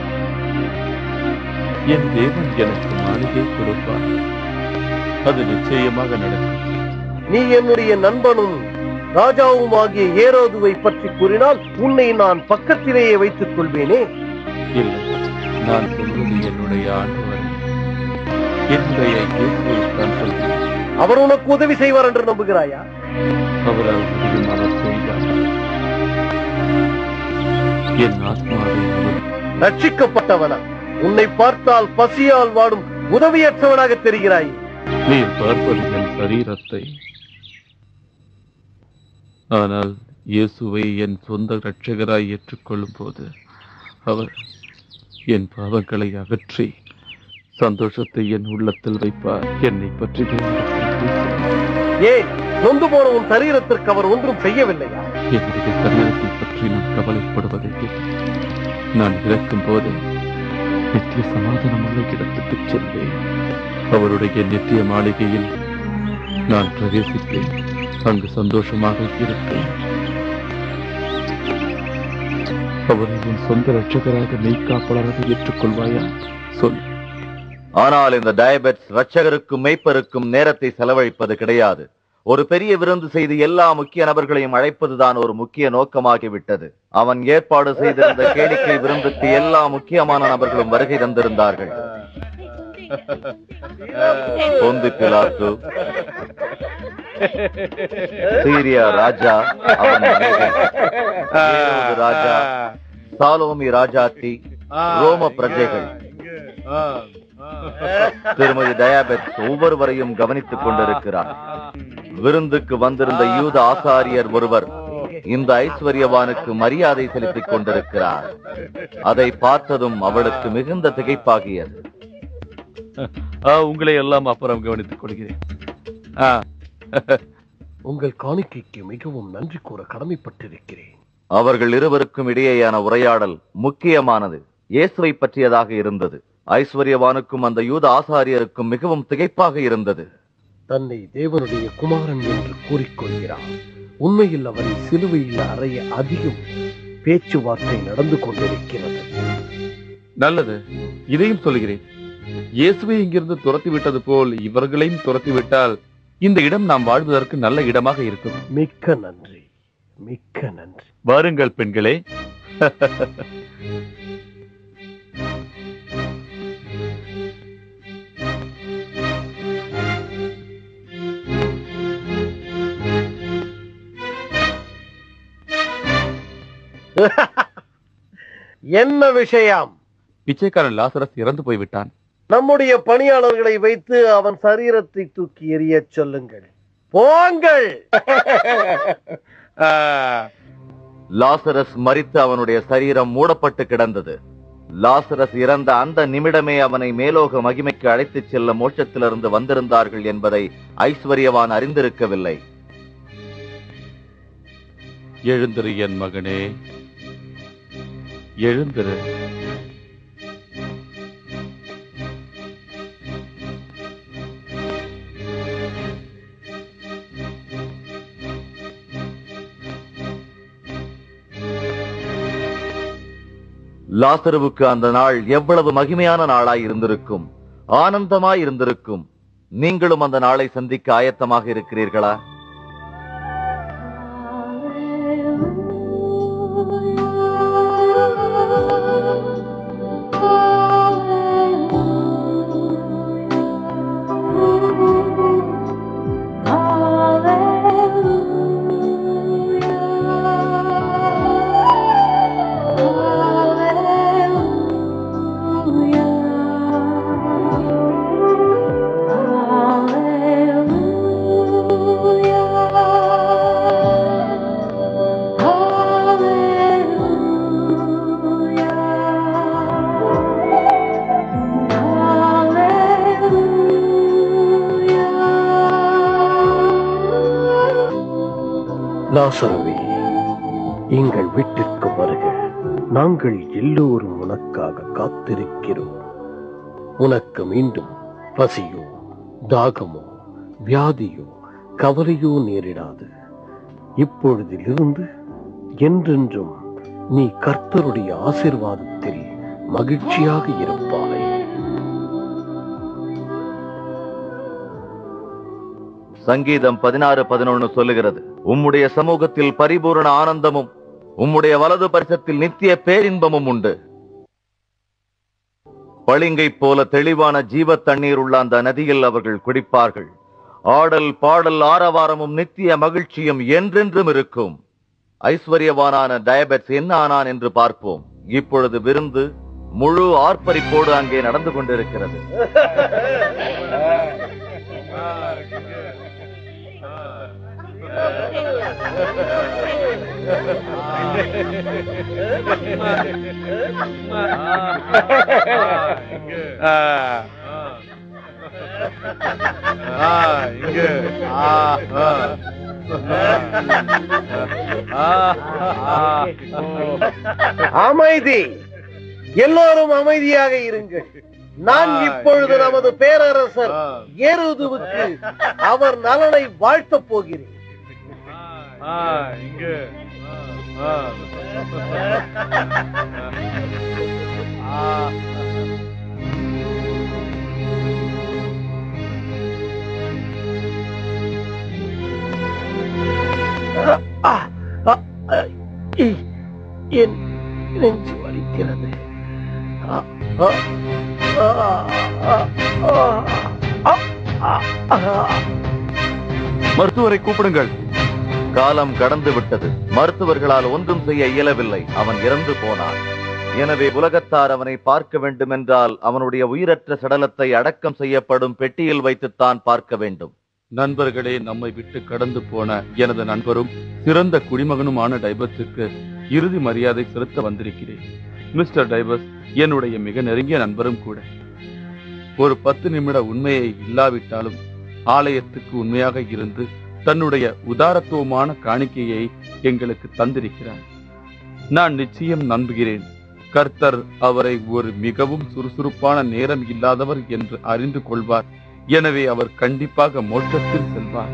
என் தேவன் எனக்கு மாளிகை கொடுப்பார் அது நிச்சயமாக நடக்கும் நீ என்னுடைய நண்பனும் ராஜாவும் ஆகிய ஏரோதுவை பற்றி கூறினால் உன்னை நான் பக்கத்திலேயே வைத்துக் கொள்வேனே இல்லை நான் சொல்வது என்னுடைய ஆண்டவரை என்னுடைய இயேசுவை தான் சொல்கிறேன் அவர் உனக்கு உதவி செய்வார் என்று நம்புகிறாயா அவரால் முடியுமான செய்தார் என் ஆத்மாவை அவர் ரட்சிக்கப்பட்டவனா உன்னை பார்த்தால் பசியால் வாடும் உதவியற்றவனாக தெரிகிறாய் நீர் பார்ப்பது என் சரீரத்தை ஆனால் இயேசுவை என் சொந்த இரட்சகராய் ஏற்றுக்கொள்ளும் போது அவர் என் பாவங்களை அகற்றி சந்தோஷத்தை என் உள்ளத்தில் வைப்பார் என்னை பற்றி தேவனிடத்தில் பேசுவார். ஏன் நொந்து போன உன் சரீரத்திற்கு அவர் ஒன்றும் செய்யவில்லையா என்னுடைய சரீரத்தை பற்றி நான் கவலைப்படுவதை இல்லை. நான் இறக்கும் போது நித்திய சமாதானமுள்ள இடத்துக்கு செல்வேன் அவருடைய நித்திய மாளிகையில் நான் பிரவேசிப்பேன் அங்கு சந்தோஷமாக இருப்பேன் அவரை உன் சொந்த ரட்சகராக மெய்க்காப்பாளராக ஏற்றுக்கொள்வாயா சொல் ஆனால் இந்த டயபெட்ஸ் ரட்சகருக்கும் மெய்ப்பருக்கும் நேரத்தை செலவழிப்பது கிடையாது ஒரு பெரிய விருந்து செய்து எல்லா முக்கிய நபர்களையும் அழைப்பதுதான் ஒரு முக்கிய நோக்கமாகிவிட்டது அவன் ஏற்பாடு செய்திருந்த கேளிக்கை விருந்துக்கு எல்லா முக்கியமான நபர்களும் வருகை தந்திருந்தார்கள் பொந்து பிலாத்து சீரியா ராஜா அவன் மனைவி, ஏரோது ராஜா சாலோமி ராஜாத்தி ரோம பிரஜைகள் திருமதி டயாபெட்ஸ் ஒவ்வொருவரையும் கவனித்துக் கொண்டிருக்கிறார் விருந்துக்கு வந்திருந்த யூத ஆசாரியர் ஒருவர் இந்த ஐஸ்வர்யவானுக்கு மரியாதை செலுத்திக் கொண்டிருக்கிறார் அதை பார்த்ததும் அவளுக்கு மிகுந்த திகைப்பாகியது ஆ, உங்களை எல்லாம் அப்புறம் கவனித்துக் கொள்கிறேன் ஆ, உங்கள் காணிக்கைக்கு மிகவும் நன்றி கூற கடமைப்பட்டிருக்கிறேன் அவர்கள் இருவருக்கும் இடையேயான உரையாடல் முக்கியமானது இயேசுவை பற்றியதாக இருந்தது ஐஸ்வர்யவானுக்கும் அந்த யூத ஆசாரியருக்கும் மிகவும் திகைப்பாக இருந்தது தன்னை தேவனுடைய குமாரன் என்று கூறிக்கொள்கிறார் உண்மையில் அவரை சிலுவையில் அறைய அதிகம் பேச்சுவார்த்தை நடந்து கொண்டிருக்கிறது நல்லது இதையும் சொல்கிறேன் இயேசுவை இங்கிருந்து துரத்தி விட்டது போல் இவர்களையும் துரத்தி விட்டால் இந்த இடம் நாம் வாழ்வதற்கு நல்ல இடமாக இருக்கும் மிக்க நன்றி மிக்க நன்றி வாருங்கள் பெண்களே என்ன விஷயம் பிச்சைக்காரன் லாசரஸ் இறந்து போய்விட்டான் நம்முடைய பணியாளர்களை வைத்து அவன் சரீரத்தை தூக்கி எறியச் சொல்லுங்கள் போங்கள் லாசரஸ் மரித்து அவனுடைய சரீரம் மூடப்பட்டு கிடந்தது லாசரஸ் இறந்த அந்த நிமிடமே அவனை மேலோக மகிமைக்கு அழைத்துச் செல்ல மோட்சத்திலிருந்து வந்திருந்தார்கள் என்பதை ஐஸ்வர்யவான் அறிந்திருக்கவில்லை எழுந்திரு என் மகனே எழுந்திரு லாசருவுக்கு அந்த நாள் எவ்வளவு மகிமையான நாளாய் இருந்திருக்கும் ஆனந்தமாய் இருந்திருக்கும் நீங்களும் அந்த நாளை சந்திக்க ஆயத்தமாக இருக்கிறீர்களா லாசருவே எங்கள் வீட்டிற்கு வருக நாங்கள் எல்லோரும் உனக்காக காத்திருக்கிறோம் உனக்கு மீண்டும் பசியோ தாகமோ வியாதியோ கவலையோ நேரிடாது இப்பொழுதிலிருந்து என்றென்றும் நீ கர்த்தருடைய ஆசிர்வாதத்தில் மகிழ்ச்சியாக இருப்பாய் சங்கீதம் பதினாறு பதினொன்னு சொல்லுகிறது உம்முடைய சமூகத்தில் பரிபூரண ஆனந்தமும் உம்முடைய வலது பரிசத்தில் நித்திய பேரின்பமும் உண்டு பளிங்கை போல தெளிவான ஜீவ தண்ணீர் உள்ள அந்த நதியில் அவர்கள் குடிப்பார்கள் ஆடல் பாடல் ஆரவாரமும் நித்திய மகிழ்ச்சியும் என்றென்றும் இருக்கும் ஐஸ்வர்யவானான டயபெட்ஸ் என்ன ஆனான் என்று பார்ப்போம் இப்பொழுது விருந்து முழு ஆர்ப்பரிப்போடு அங்கே நடந்து கொண்டிருக்கிறது ஆ. ஆ, இங்க. ஆ, ஆ. ஆ, ஆ. அமைதி எல்லோரும் அமைதியாக இருங்கள் நான் இப்பொழுது நமது பேரரசர் ஏறுதுவுக்கு அவர் நலனை வாழ்த்தப் போகிறேன் இங்க ஆ, ஆ, ஆ, இ- என் நெஞ்சு வலிக்கிறது ஆ, ஆ, ஆ, ஆ, ஆ, ஆ, ஆ, ஆ. மருத்துவரை கூப்பிடுங்கள் காலம் கடந்து விட்டது மருத்துவர்களால் ஒன்றும் செய்ய இயலவில்லை அவன் இறந்து போனான் எனவே உலகத்தார் அவனை பார்க்க வேண்டுமென்றால் அவனுடைய உயிரற்ற சடலத்தை அடக்கம் செய்யப்படும் பெட்டியில் வைத்துத்தான் பார்க்க வேண்டும் நண்பர்களே நம்மை விட்டு கடந்து போன எனது நண்பரும் சிறந்த குடிமகனுமான டைபஸுக்கு இறுதி மரியாதை செலுத்த வந்திருக்கிறேன் மிஸ்டர் டைபஸ் என்னுடைய மிக நெருங்கிய நண்பரும் கூட ஒரு பத்து நிமிட உண்மையை இல்லாவிட்டாலும் ஆலயத்துக்கு உண்மையாக இருந்து தன்னுடைய உதாரத்துவமான காணிக்கையை எங்களுக்கு தந்திருக்கிறார் நான் நிச்சயம் நம்புகிறேன் கர்த்தர் அவரை ஒரு மிகவும் சுறுசுறுப்பான நேரம் இல்லாதவர் என்று அறிந்து கொள்வார் எனவே அவர் கண்டிப்பாக மோட்சத்தில் செல்வார்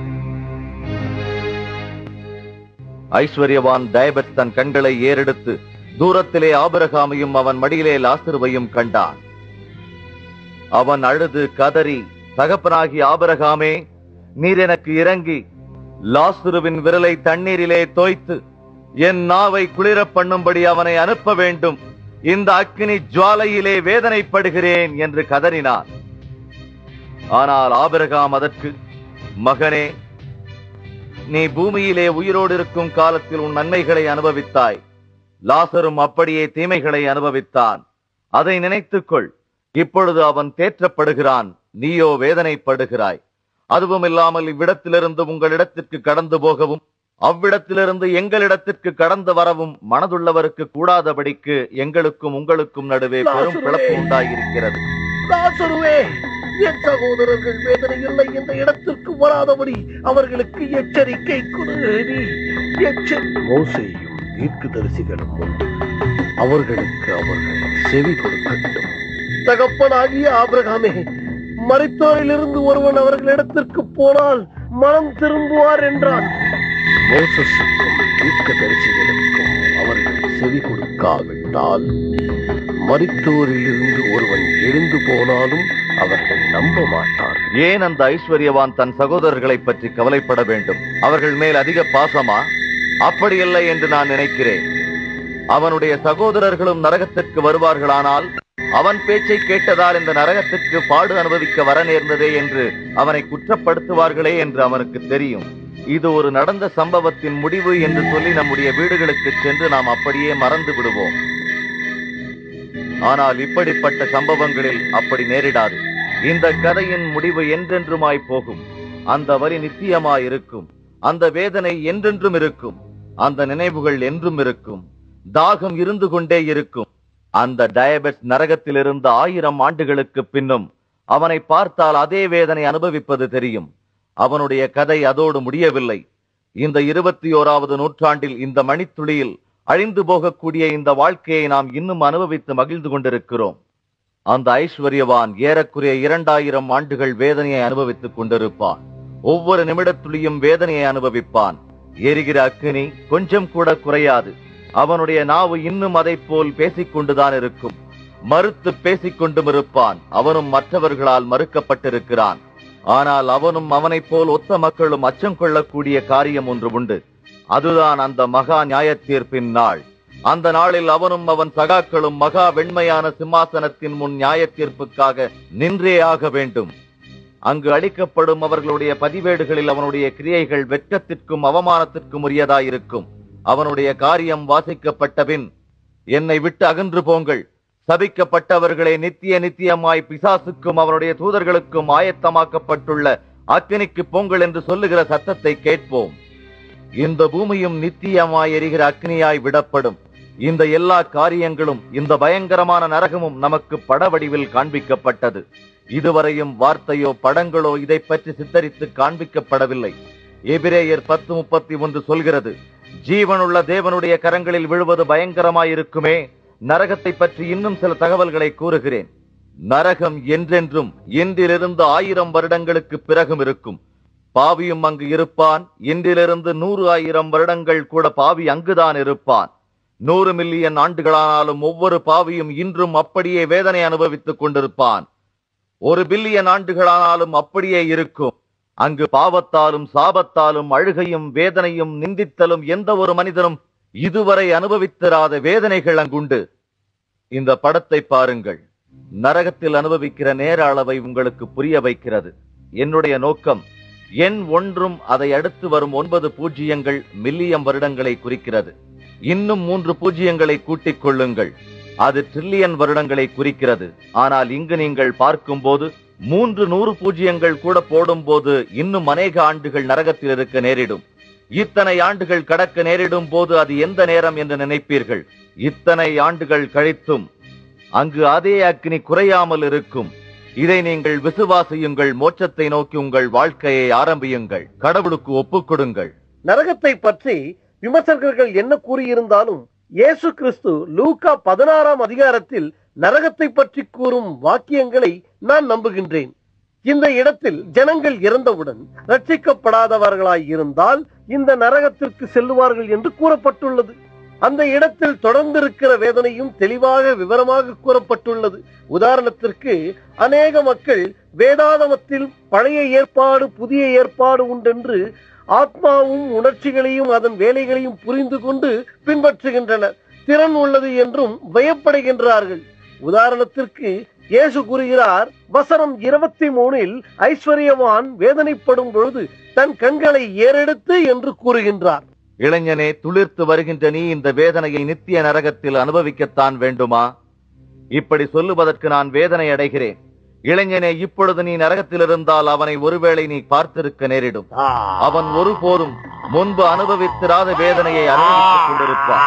ஐஸ்வர்யவான் டயபெட் தன் கண்களை ஏறெடுத்து தூரத்திலே ஆபிரகாமையும் அவன் மடியிலே லாசருவையும் கண்டான் அவன் அழுது கதறி தகப்பனாகி ஆபிரகாமே நீர் எனக்கு இறங்கி லாசுருவின் விரலை தண்ணீரிலே தோய்த்து என் நாவை குளிரப் பண்ணும்படி அவனை அனுப்ப வேண்டும் இந்த அக்கினி ஜுவாலையிலே வேதனைப்படுகிறேன் என்று கதறினான் ஆனால் ஆபிரகாம் அதற்கு மகனே நீ பூமியிலே உயிரோடு இருக்கும் காலத்தில் உன் நன்மைகளை அனுபவித்தாய் லாசரும் அப்படியே தீமைகளை அனுபவித்தான் அதை நினைத்துக்கொள் இப்பொழுது அவன் தேற்றப்படுகிறான் நீயோ வேதனைப்படுகிறாய் அதுவும் இல்லாமல் இவ்விடத்திலிருந்து உங்களிடத்திற்கு கடந்து போகவும் அவ்விடத்திலிருந்து எங்களிடத்திற்கு கடந்து வரவும் மனதுள்ளவருக்கு கூடாதபடிக்கு எங்களுக்கும் உங்களுக்கும் நடுவே பெரும் பிளப்பு உண்டாயிருக்கிறது லாசருவே என் சகோதரர்கள் வேதனை இல்லை இந்த இடத்திற்கு வராதபடி அவர்களுக்கு எச்சரிக்கை கொடு நீ எச்சரி மோசையும் தீர்க்கதரிசிகளும் உண்டு அவர்களுக்கு அவர்கள் செவி கொடுக்கட்டும் தகப்பனாகிய ஆபிரகாமே மறைத்தோரிலிருந்து ஒருவன் அவர்களிடத்திற்கு போனால் மனம் திரும்புவார் என்றான் மோசஸுக்கும் தீர்க்கதரிசிகளுக்கும் அவர்கள் செவி கொடுக்காவிட்டால் மரித்தோரிலிருந்து ஒருவன் எழுந்து போனாலும் அவர்கள் நம்ப மாட்டார்கள் ஏன் அந்த ஐஸ்வர்யவான் தன் சகோதரர்களை பற்றி கவலைப்பட வேண்டும் அவர்கள் மேல் அதிக பாசமா அப்படியில்லை என்று நான் நினைக்கிறேன் அவனுடைய சகோதரர்களும் நரகத்திற்கு வருவார்களானால் அவன் பேச்சை கேட்டதால் இந்த நரகத்திற்கு பாடு அனுபவிக்க வர நேர்ந்ததே என்று அவனை குற்றப்படுத்துவார்களே என்று அவனுக்கு தெரியும் இது ஒரு நடந்த சம்பவத்தின் முடிவு என்று சொல்லி நம்முடைய வீடுகளுக்கு சென்று நாம் அப்படியே மறந்து விடுவோம் ஆனால் இப்படிப்பட்ட சம்பவங்களில் அப்படி நேரிடாது இந்த கதையின் முடிவு என்றென்றுமாய் போகும் அந்த வரி நித்தியமாய் இருக்கும் அந்த வேதனை என்றென்றும் இருக்கும் அந்த நினைவுகள் என்றும் இருக்கும் தாகம் இருந்து கொண்டே இருக்கும் அந்த டயபெட் நரகத்திலிருந்து ஆயிரம் ஆண்டுகளுக்கு பின்னும் அவனை பார்த்தால் அதே வேதனை அனுபவிப்பது தெரியும் அவனுடைய கதை அதோடு முடியவில்லை இந்த இருபத்தி ஓராவது நூற்றாண்டில் இந்த மணித்துளியில் அழிந்து போகக்கூடிய இந்த வாழ்க்கையை நாம் இன்னும் அனுபவித்து மகிழ்ந்து கொண்டிருக்கிறோம் அந்த ஐஸ்வர்யவான் ஏறக்குறைய இரண்டாயிரம் ஆண்டுகள் வேதனையை அனுபவித்துக் கொண்டிருப்பான் ஒவ்வொரு நிமிடத்துளியும் வேதனையை அனுபவிப்பான் எரிகிற அக்கினி கொஞ்சம் கூட குறையாது அவனுடைய நாவு இன்னும் அதைப் போல் பேசிக் கொண்டுதான் இருக்கும் மறுத்து பேசிக் கொண்டும் இருப்பான் அவனும் மற்றவர்களால் மறுக்கப்பட்டிருக்கிறான் ஆனால் அவனும் அவனைப் போல் ஒத்த மக்களும் அச்சம் கொள்ளக்கூடிய காரியம் ஒன்று உண்டு அதுதான் அந்த மகா நியாய தீர்ப்பின் நாள் அந்த நாளில் அவனும் அவன் சகாக்களும் மகா வெண்மையான சிம்மாசனத்தின் முன் நியாய தீர்ப்புக்காக நின்றே ஆக வேண்டும் அங்கு அளிக்கப்படும் அவர்களுடைய பதிவேடுகளில் அவனுடைய கிரியைகள் வெட்கத்திற்கும் அவமானத்திற்கும் உரியதாயிருக்கும் அவனுடைய காரியம் வாசிக்கப்பட்ட பின் என்னை விட்டு அகன்று போங்கள் சபிக்கப்பட்டவர்களே நித்திய நித்தியமாய் பிசாசுக்கும் அவனுடைய தூதர்களுக்கும் ஆயத்தமாக்கப்பட்டுள்ள அக்கினிக்கு பொங்கல் என்று சொல்லுகிற சத்தத்தை கேட்போம் இந்த பூமியும் நித்தியமாய் எரிகிற அக்னியாய் விடப்படும் இந்த எல்லா காரியங்களும் இந்த பயங்கரமான நரகமும் நமக்கு பட வடிவில் காண்பிக்கப்பட்டது இதுவரையும் வார்த்தையோ படங்களோ இதை பற்றி சித்தரித்து காண்பிக்கப்படவில்லை எபிரேயர் பத்து முப்பத்தி ஒன்று சொல்கிறது ஜீவனுள்ள தேவனுடைய கரங்களில் விழுவது பயங்கரமாயிருக்குமே நரகத்தை பற்றி இன்னும் சில தகவல்களை கூறுகிறேன் நரகம் என்றென்றும் இன்றிலிருந்து ஆயிரம் வருடங்களுக்கு பிறகும் இருக்கும் பாவியும் அங்கு இருப்பான் இன்றிலிருந்து நூறு ஆயிரம் வருடங்கள் கூட பாவி அங்குதான் இருப்பான் நூறு மில்லியன் ஆண்டுகளானாலும் ஒவ்வொரு பாவியும் இன்றும் அப்படியே வேதனை அனுபவித்துக் கொண்டிருப்பான் ஒரு பில்லியன் ஆண்டுகளானாலும் அப்படியே இருக்கும் அங்கு பாவத்தாலும் சாபத்தாலும் அழுகையும் வேதனையும் நிந்தித்தலும் எந்த ஒரு மனிதனும் இதுவரை அனுபவித்திராத வேதனைகள் அங்குண்டு இந்த படத்தை பாருங்கள் நரகத்தில் அனுபவிக்கிற நேர அளவை உங்களுக்கு புரிய வைக்கிறது என்னுடைய நோக்கம் எண் ஒன்றும் அதை அடுத்து வரும் ஒன்பது பூஜ்ஜியங்கள் மில்லியம் வருடங்களை குறிக்கிறது இன்னும் மூன்று பூஜ்ஜியங்களை கூட்டிக் கொள்ளுங்கள் அது ட்ரில்லியன் வருடங்களை குறிக்கிறது ஆனால் இங்கு நீங்கள் பார்க்கும்போது மூன்று நூறு பூஜ்ஜியங்கள் கூட போடும்போது இன்னும் அநேக ஆண்டுகள் நரகத்தில் இருக்க நேரிடும் இத்தனை ஆண்டுகள் கடக்க நேரிடும் போது அது எந்த நேரம் என்று நினைப்பீர்கள் இத்தனை ஆண்டுகள் கழித்தும் அங்கு அதே அக்னி குறையாமல் இருக்கும் இதை நீங்கள் விசுவாசியுங்கள் மோட்சத்தை நோக்கி உங்கள் வாழ்க்கையை ஆரம்பியுங்கள் கடவுளுக்கு ஒப்புக் கொடுங்கள் நரகத்தை பற்றி விமர்சகர்கள் என்ன கூறியிருந்தாலும் இயேசு கிறிஸ்து லூக்கா பதினாறாம் அதிகாரத்தில் நரகத்தை பற்றி கூறும் வாக்கியங்களை நான் நம்புகின்றேன் இந்த இடத்தில் ஜனங்கள் இறந்தவுடன் ரட்சிக்கப்படாதவர்களாய் இருந்தால் இந்த நரகத்திற்கு செல்லுவார்கள் என்று கூறப்பட்டுள்ளது அந்த இடத்தில் தொடர்ந்திருக்கிற வேதனையும் தெளிவாக விவரமாக கூறப்பட்டுள்ளது உதாரணத்திற்கு அநேக மக்கள் வேதாகமத்தில் பழைய ஏற்பாடு புதிய ஏற்பாடு உண்டென்று ஆத்மாவும் உணர்ச்சிகளையும் அதன் வேலைகளையும் புரிந்து கொண்டு பின்பற்றுகின்றனர் திறன் உள்ளது என்றும் பயப்படுகின்றார்கள் உதாரணத்திற்கு இயேசு கூறுகிறார் வசனம் இருபத்தி மூணில் ஐஸ்வர்யவான் வேதனைப்படும் பொழுது தன் கண்களை ஏறெடுத்து என்று கூறுகின்றார் இளைஞனே துளிர்த்து வருகின்ற நீ இந்த வேதனையை நித்திய நரகத்தில் அனுபவிக்கத்தான் வேண்டுமா இப்படி சொல்லுவதற்கு நான் வேதனை அடைகிறேன் இளைஞனே இப்பொழுது நீ நரகத்தில் இருந்தால் அவனை ஒருவேளை நீ பார்த்திருக்க நேரிடும் அவன் ஒருபோதும் முன்பு அனுபவித்திராத வேதனையை அனுபவித்துக் கொண்டிருப்பான்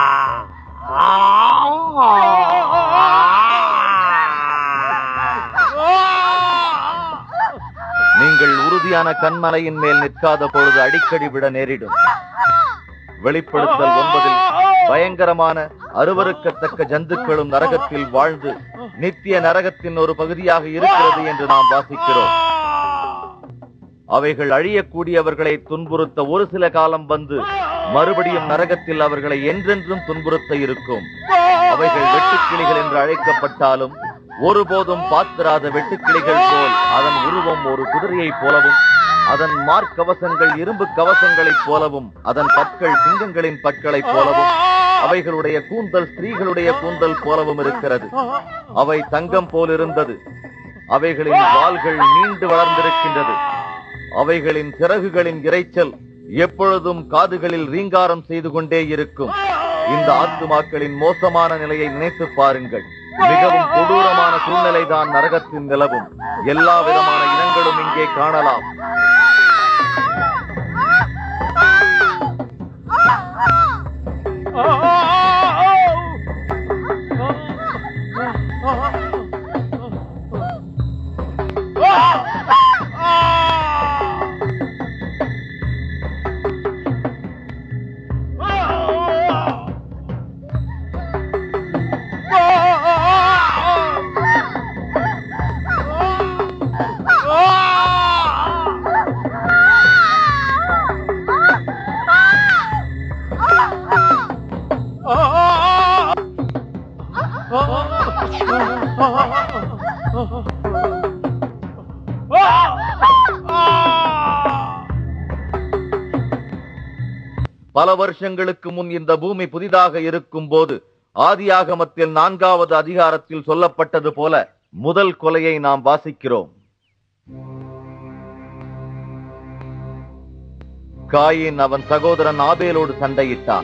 நீங்கள் உறுதியான கண்மலையின் மேல் நிற்காத பொழுது அடிக்கடி விட நேரிடும் வெளிப்படுத்தல் ஒன்பதில் பயங்கரமான அருவருக்கத்தக்க ஜந்துக்களும் நரகத்தில் வாழ்ந்து நித்திய நரகத்தின் ஒரு பகுதியாக இருக்கிறது என்று நாம் வாசிக்கிறோம் அவைகள் அழியக்கூடியவர்களை துன்புறுத்த ஒரு சில காலம் வந்து மறுபடியும் நரகத்தில் அவர்களை என்றென்றும் துன்புறுத்த இருக்கும் அவைகள் வெட்டுக்கிளிகள் என்று அழைக்கப்பட்டாலும் ஒருபோதும் பாத்திராத வெட்டுக்கிளிகள் போல் அதன் உருவம் ஒரு குதிரையைப் போலவும் அதன் மார்க்கவசங்கள் இரும்பு கவசங்களைப் போலவும் அதன் பற்கள் சிங்கங்களின் பற்களைப் போலவும் அவைகளுடைய கூந்தல் ஸ்திரீகளுடைய கூந்தல் போலவும் இருக்கிறது அவை தங்கம் போல் இருந்தது அவைகளின் வாள்கள் நீண்டு வளர்ந்திருக்கின்றது அவைகளின் சிறகுகளின் இரைச்சல் எப்பொழுதும் காதுகளில் ரீங்காரம் செய்து கொண்டே இருக்கும் இந்த ஆத்துமாக்களின் மோசமான நிலையை நினைத்து பாருங்கள் மிகவும் கொடூரமான சூழ்நிலைதான் நரகத்தின் நிலவும் எல்லா விதமான இனங்களும் இங்கே காணலாம் பல வருஷங்களுக்கு முன் இந்த பூமி புதிதாக இருக்கும் போது ஆதியாகமத்தில் நான்காவது அதிகாரத்தில் சொல்லப்பட்டது போல முதல் கொலையை நாம் வாசிக்கிறோம் காயின் அவன் சகோதரன் ஆபேலோடு சண்டையிட்டான்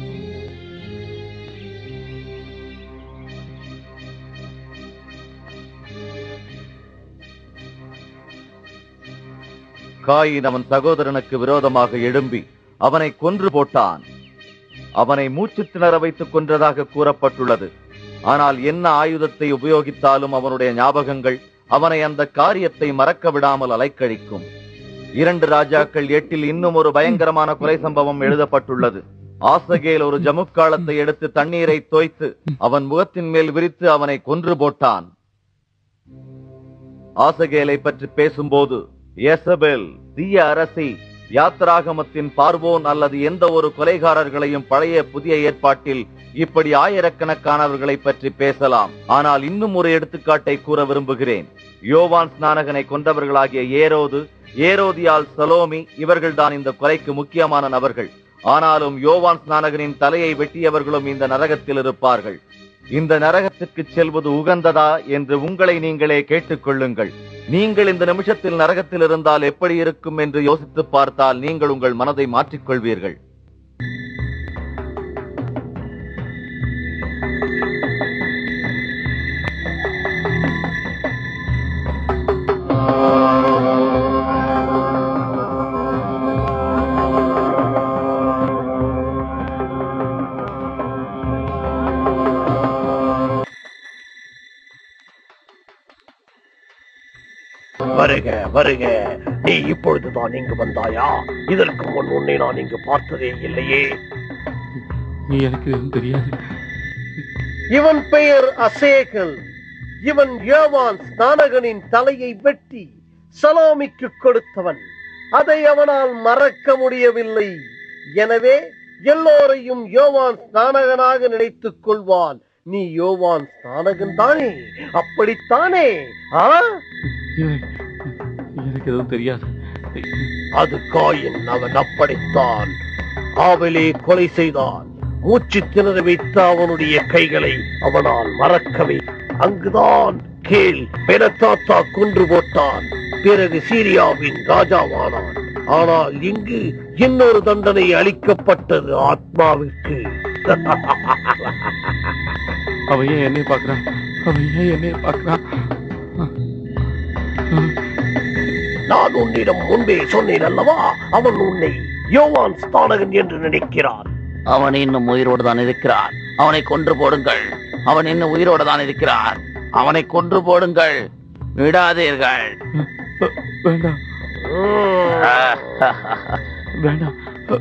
காயின் அவன் சகோதரனுக்கு விரோதமாக எழும்பி அவனை கொன்று போட்டான் அவனை மூச்சு திணற வைத்துக் கொன்றதாக கூறப்பட்டுள்ளது ஆனால் என்ன ஆயுதத்தை உபயோகித்தாலும் அவனுடைய ஞாபகங்கள் அவனை அந்த காரியத்தை மறக்க விடாமல் அலைக்கழிக்கும் இரண்டு ராஜாக்கள் எட்டில் இன்னும் ஒரு பயங்கரமான கொலை சம்பவம் எழுதப்பட்டுள்ளது ஆசகேல் ஒரு ஜமுக்காலத்தை எடுத்து தண்ணீரை தோய்த்து அவன் முகத்தின் மேல் விரித்து அவனை கொன்று போட்டான் ஆசகேலை பற்றி பேசும்போது எசபெல் தீய அரசி யாத்ராகமத்தின் பார்வோன் அல்லது எந்த ஒரு கொலைகாரர்களையும் பழைய புதிய ஏற்பாட்டில் இப்படி ஆயிரக்கணக்கானவர்களை பற்றி பேசலாம் ஆனால் இன்னும் ஒரு எடுத்துக்காட்டை கூற விரும்புகிறேன் யோவான் ஸ்நானகனை கொண்டவர்களாகிய ஏரோது ஏரோதியால் சலோமி இவர்கள்தான் இந்த கொலைக்கு முக்கியமான நபர்கள் ஆனாலும் யோவான் ஸ்நானகனின் தலையை வெட்டியவர்களும் இந்த நரகத்தில் இருப்பார்கள் இந்த நரகத்திற்கு செல்வது உகந்ததா என்று உங்களை நீங்களே கேட்டுக்கொள்ளுங்கள் நீங்கள் இந்த நிமிஷத்தில் நரகத்தில் இருந்தால் எப்படி இருக்கும் என்று யோசித்து பார்த்தால் நீங்கள் உங்கள் மனதை மாற்றிக்கொள்வீர்கள் வருக வருக நீ இப்பொழுதுதான் இங்கு வந்தாயா இதற்கு முன் உன்னை நான் இங்கு பார்த்ததே இல்லையே எனக்கு எதுவும் தெரியாது இவன் பெயர் அசேகல் இவன் யோவான் ஸ்நானகனின் தலையை வெட்டி சலாமிக்கு கொடுத்தவன் அதை அவனால் மறக்க முடியவில்லை எனவே எல்லோரையும் யோவான் ஸ்நானகனாக நினைத்துக் கொள்வான் நீ யோவான் ஸ்நானகன் தானே அப்படித்தானே ஆ எனக்கு எதுவும் தெரியாது அது காயின் அவன் அப்படித்தான் ஆவலே கொலை செய்தான் மூச்சு திணற வைத்த அவனுடைய கைகளை அவனால் மறக்கவே அங்குதான் கேள் பெனத்தாத்தா கொன்று போட்டான் பிறகு சீரியாவின் ராஜாவானான் ஆனால் இங்கு இன்னொரு தண்டனை அளிக்கப்பட்டது ஆத்மாவிற்கு அவன் ஏன் என்னை பார்க்கறான் அவன் ஏன் என்னை பார்க்கறான் நான் உன்னிடம் முன்பே சொன்னேன் அல்லவா அவன் உன்னை யோவான் ஸ்தானகன் என்று நினைக்கிறான் அவன் இன்னும் உயிரோடு தான் இருக்கிறான் அவனை கொன்று போடுங்கள் அவன் இன்னும் உயிரோடு தான் இருக்கிறான் அவனை கொன்று போடுங்கள் விடாதீர்கள் வேண்டாம் வேண்டாம்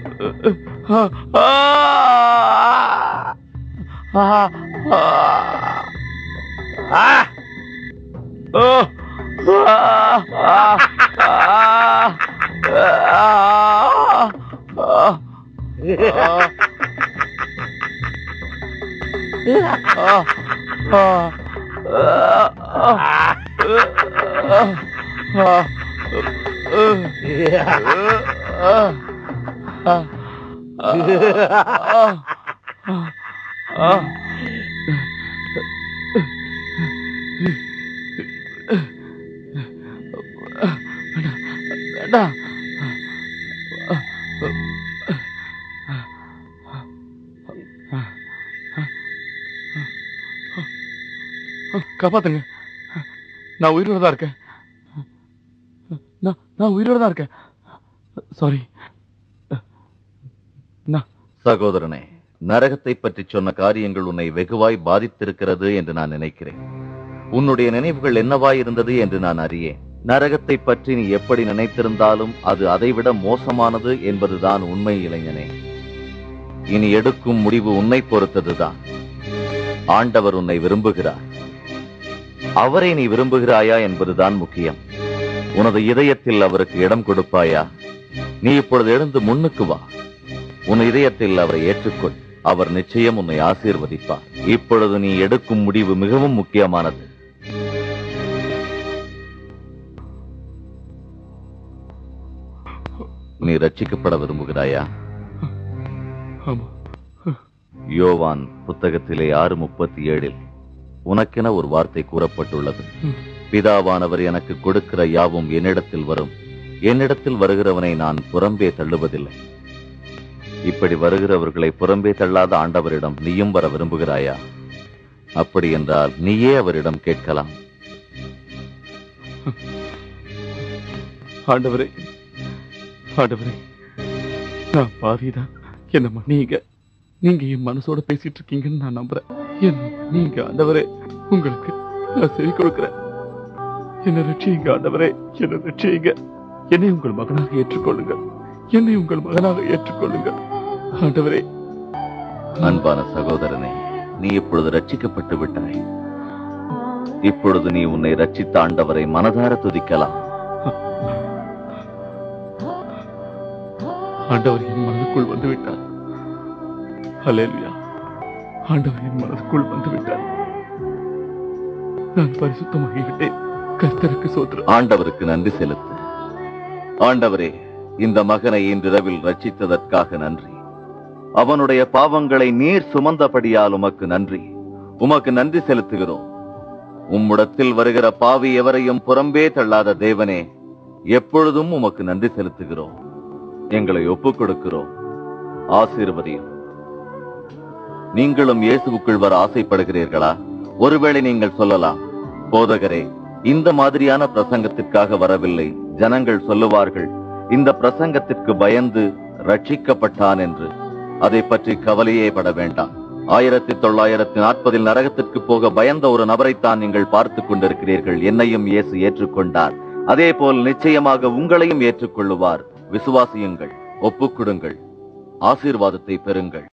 வேண்டாம் காப்பாத்துங்க நான் உயிரோட தான் இருக்கேன் நான் நான் உயிரோட தான் இருக்கேன் சாரி சகோதரனே நரகத்தை பற்றி சொன்ன காரியங்கள் உன்னை வெகுவாய் பாதித்திருக்கிறது என்று நான் நினைக்கிறேன் உன்னுடைய நினைவுகள் என்னவாய் இருந்தது என்று நான் அறியேன் நரகத்தை பற்றி நீ எப்படி நினைத்திருந்தாலும் அது அதைவிட மோசமானது என்பதுதான் உண்மை இளைஞனே இனி எடுக்கும் முடிவு உன்னை பொறுத்ததுதான் ஆண்டவர் உன்னை விரும்புகிறார் அவரை நீ விரும்புகிறாயா என்பதுதான் முக்கியம் உனது இதயத்தில் அவருக்கு இடம் கொடுப்பாயா நீ இப்பொழுது எழுந்து முன்னுக்கு வா உன் இதயத்தில் அவரை ஏற்றுக்கொள் அவர் நிச்சயம் உன்னை ஆசீர்வதிப்பார் இப்பொழுது நீ எடுக்கும் முடிவு மிகவும் முக்கியமானது நீ ரட்சிக்கப்பட விரும்புகிறாயா ஆமா யோவான் புத்தகத்திலே ஆறு முப்பத்தி ஏழில் உனக்கென ஒரு வார்த்தை கூறப்பட்டுள்ளது பிதாவானவர் எனக்கு கொடுக்கிற யாவும் என்னிடத்தில் வரும் என்னிடத்தில் வருகிறவனை நான் புறம்பே தள்ளுவதில்லை இப்படி வருகிறவர்களை புறம்பே தள்ளாத ஆண்டவரிடம் நீயும் வர விரும்புகிறாயா அப்படி என்றால் நீயே அவரிடம் கேட்கலாம் ஆண்டவரே ஆண்டவரே நான் பாவிதான் என்ன மன்னிங்க நீங்க என் மனசோட பேசிட்டு இருக்கீங்கன்னு நான் நம்புறேன் என்ன நீங்க ஆண்டவரே உங்களுக்கு நான் செவி கொடுக்கிறேன் என்ன ரட்சியுங்க ஆண்டவரே என்ன ரட்சியுங்க என்னை உங்கள் மகனாக ஏற்றுக்கொள்ளுங்கள் என்னை உங்கள் மகனாக ஏற்றுக்கொள்ளுங்கள் ஆண்டவரே அன்பான சகோதரனே நீ இப்பொழுது ரட்சிக்கப்பட்டு விட்டாய் இப்பொழுது நீ உன்னை ரட்சித்த ஆண்டவரை மனதார துதிக்கலாம் ஆண்டவர் என் மனதுக்குள் வந்து விட்டார் ஹalleluya ஆண்டவர் என் மனதுக்குள் வந்து விட்டார் நான் பரிசுத்தமாகி விட்டேன் கர்த்தருக்கு சோத்திரம் ஆண்டவருக்கு நன்றி செலுத்து ஆண்டவரே இந்த மகனை இன்றிரவில் ரட்சித்ததற்காக நன்றி அவனுடைய பாவங்களை நீர் சுமந்தபடியால் உமக்கு நன்றி உமக்கு நன்றி செலுத்துகிறோம் உம்முடத்தில் வருகிற பாவி எவரையும் புறம்பே தள்ளாத தேவனே எப்பொழுதும் உமக்கு நன்றி செலுத்துகிறோம் எங்களை ஒப்புக் கொடுக்கிறோம் ஆசீர்வதியும் நீங்களும் இயேசுவுக்குள் வர ஆசைப்படுகிறீர்களா ஒருவேளை நீங்கள் சொல்லலாம் போதகரே இந்த மாதிரியான பிரசங்கத்திற்காக வரவில்லை ஜனங்கள் சொல்லுவார்கள் இந்த பிரசங்கத்திற்கு பயந்து ரட்சிக்கப்பட்டான் என்று அதை பற்றி கவலையே பட வேண்டாம் ஆயிரத்தி தொள்ளாயிரத்தி நாற்பதில் நரகத்திற்கு போக பயந்த ஒரு நபரைத்தான் நீங்கள் பார்த்துக் கொண்டிருக்கிறீர்கள் என்னையும் இயேசு ஏற்றுக்கொண்டார் அதே போல் நிச்சயமாக உங்களையும் ஏற்றுக்கொள்ளுவார் விசுவாசியுங்கள் ஒப்புக்கொடுங்கள் ஆசீர்வாதத்தை பெறுங்கள்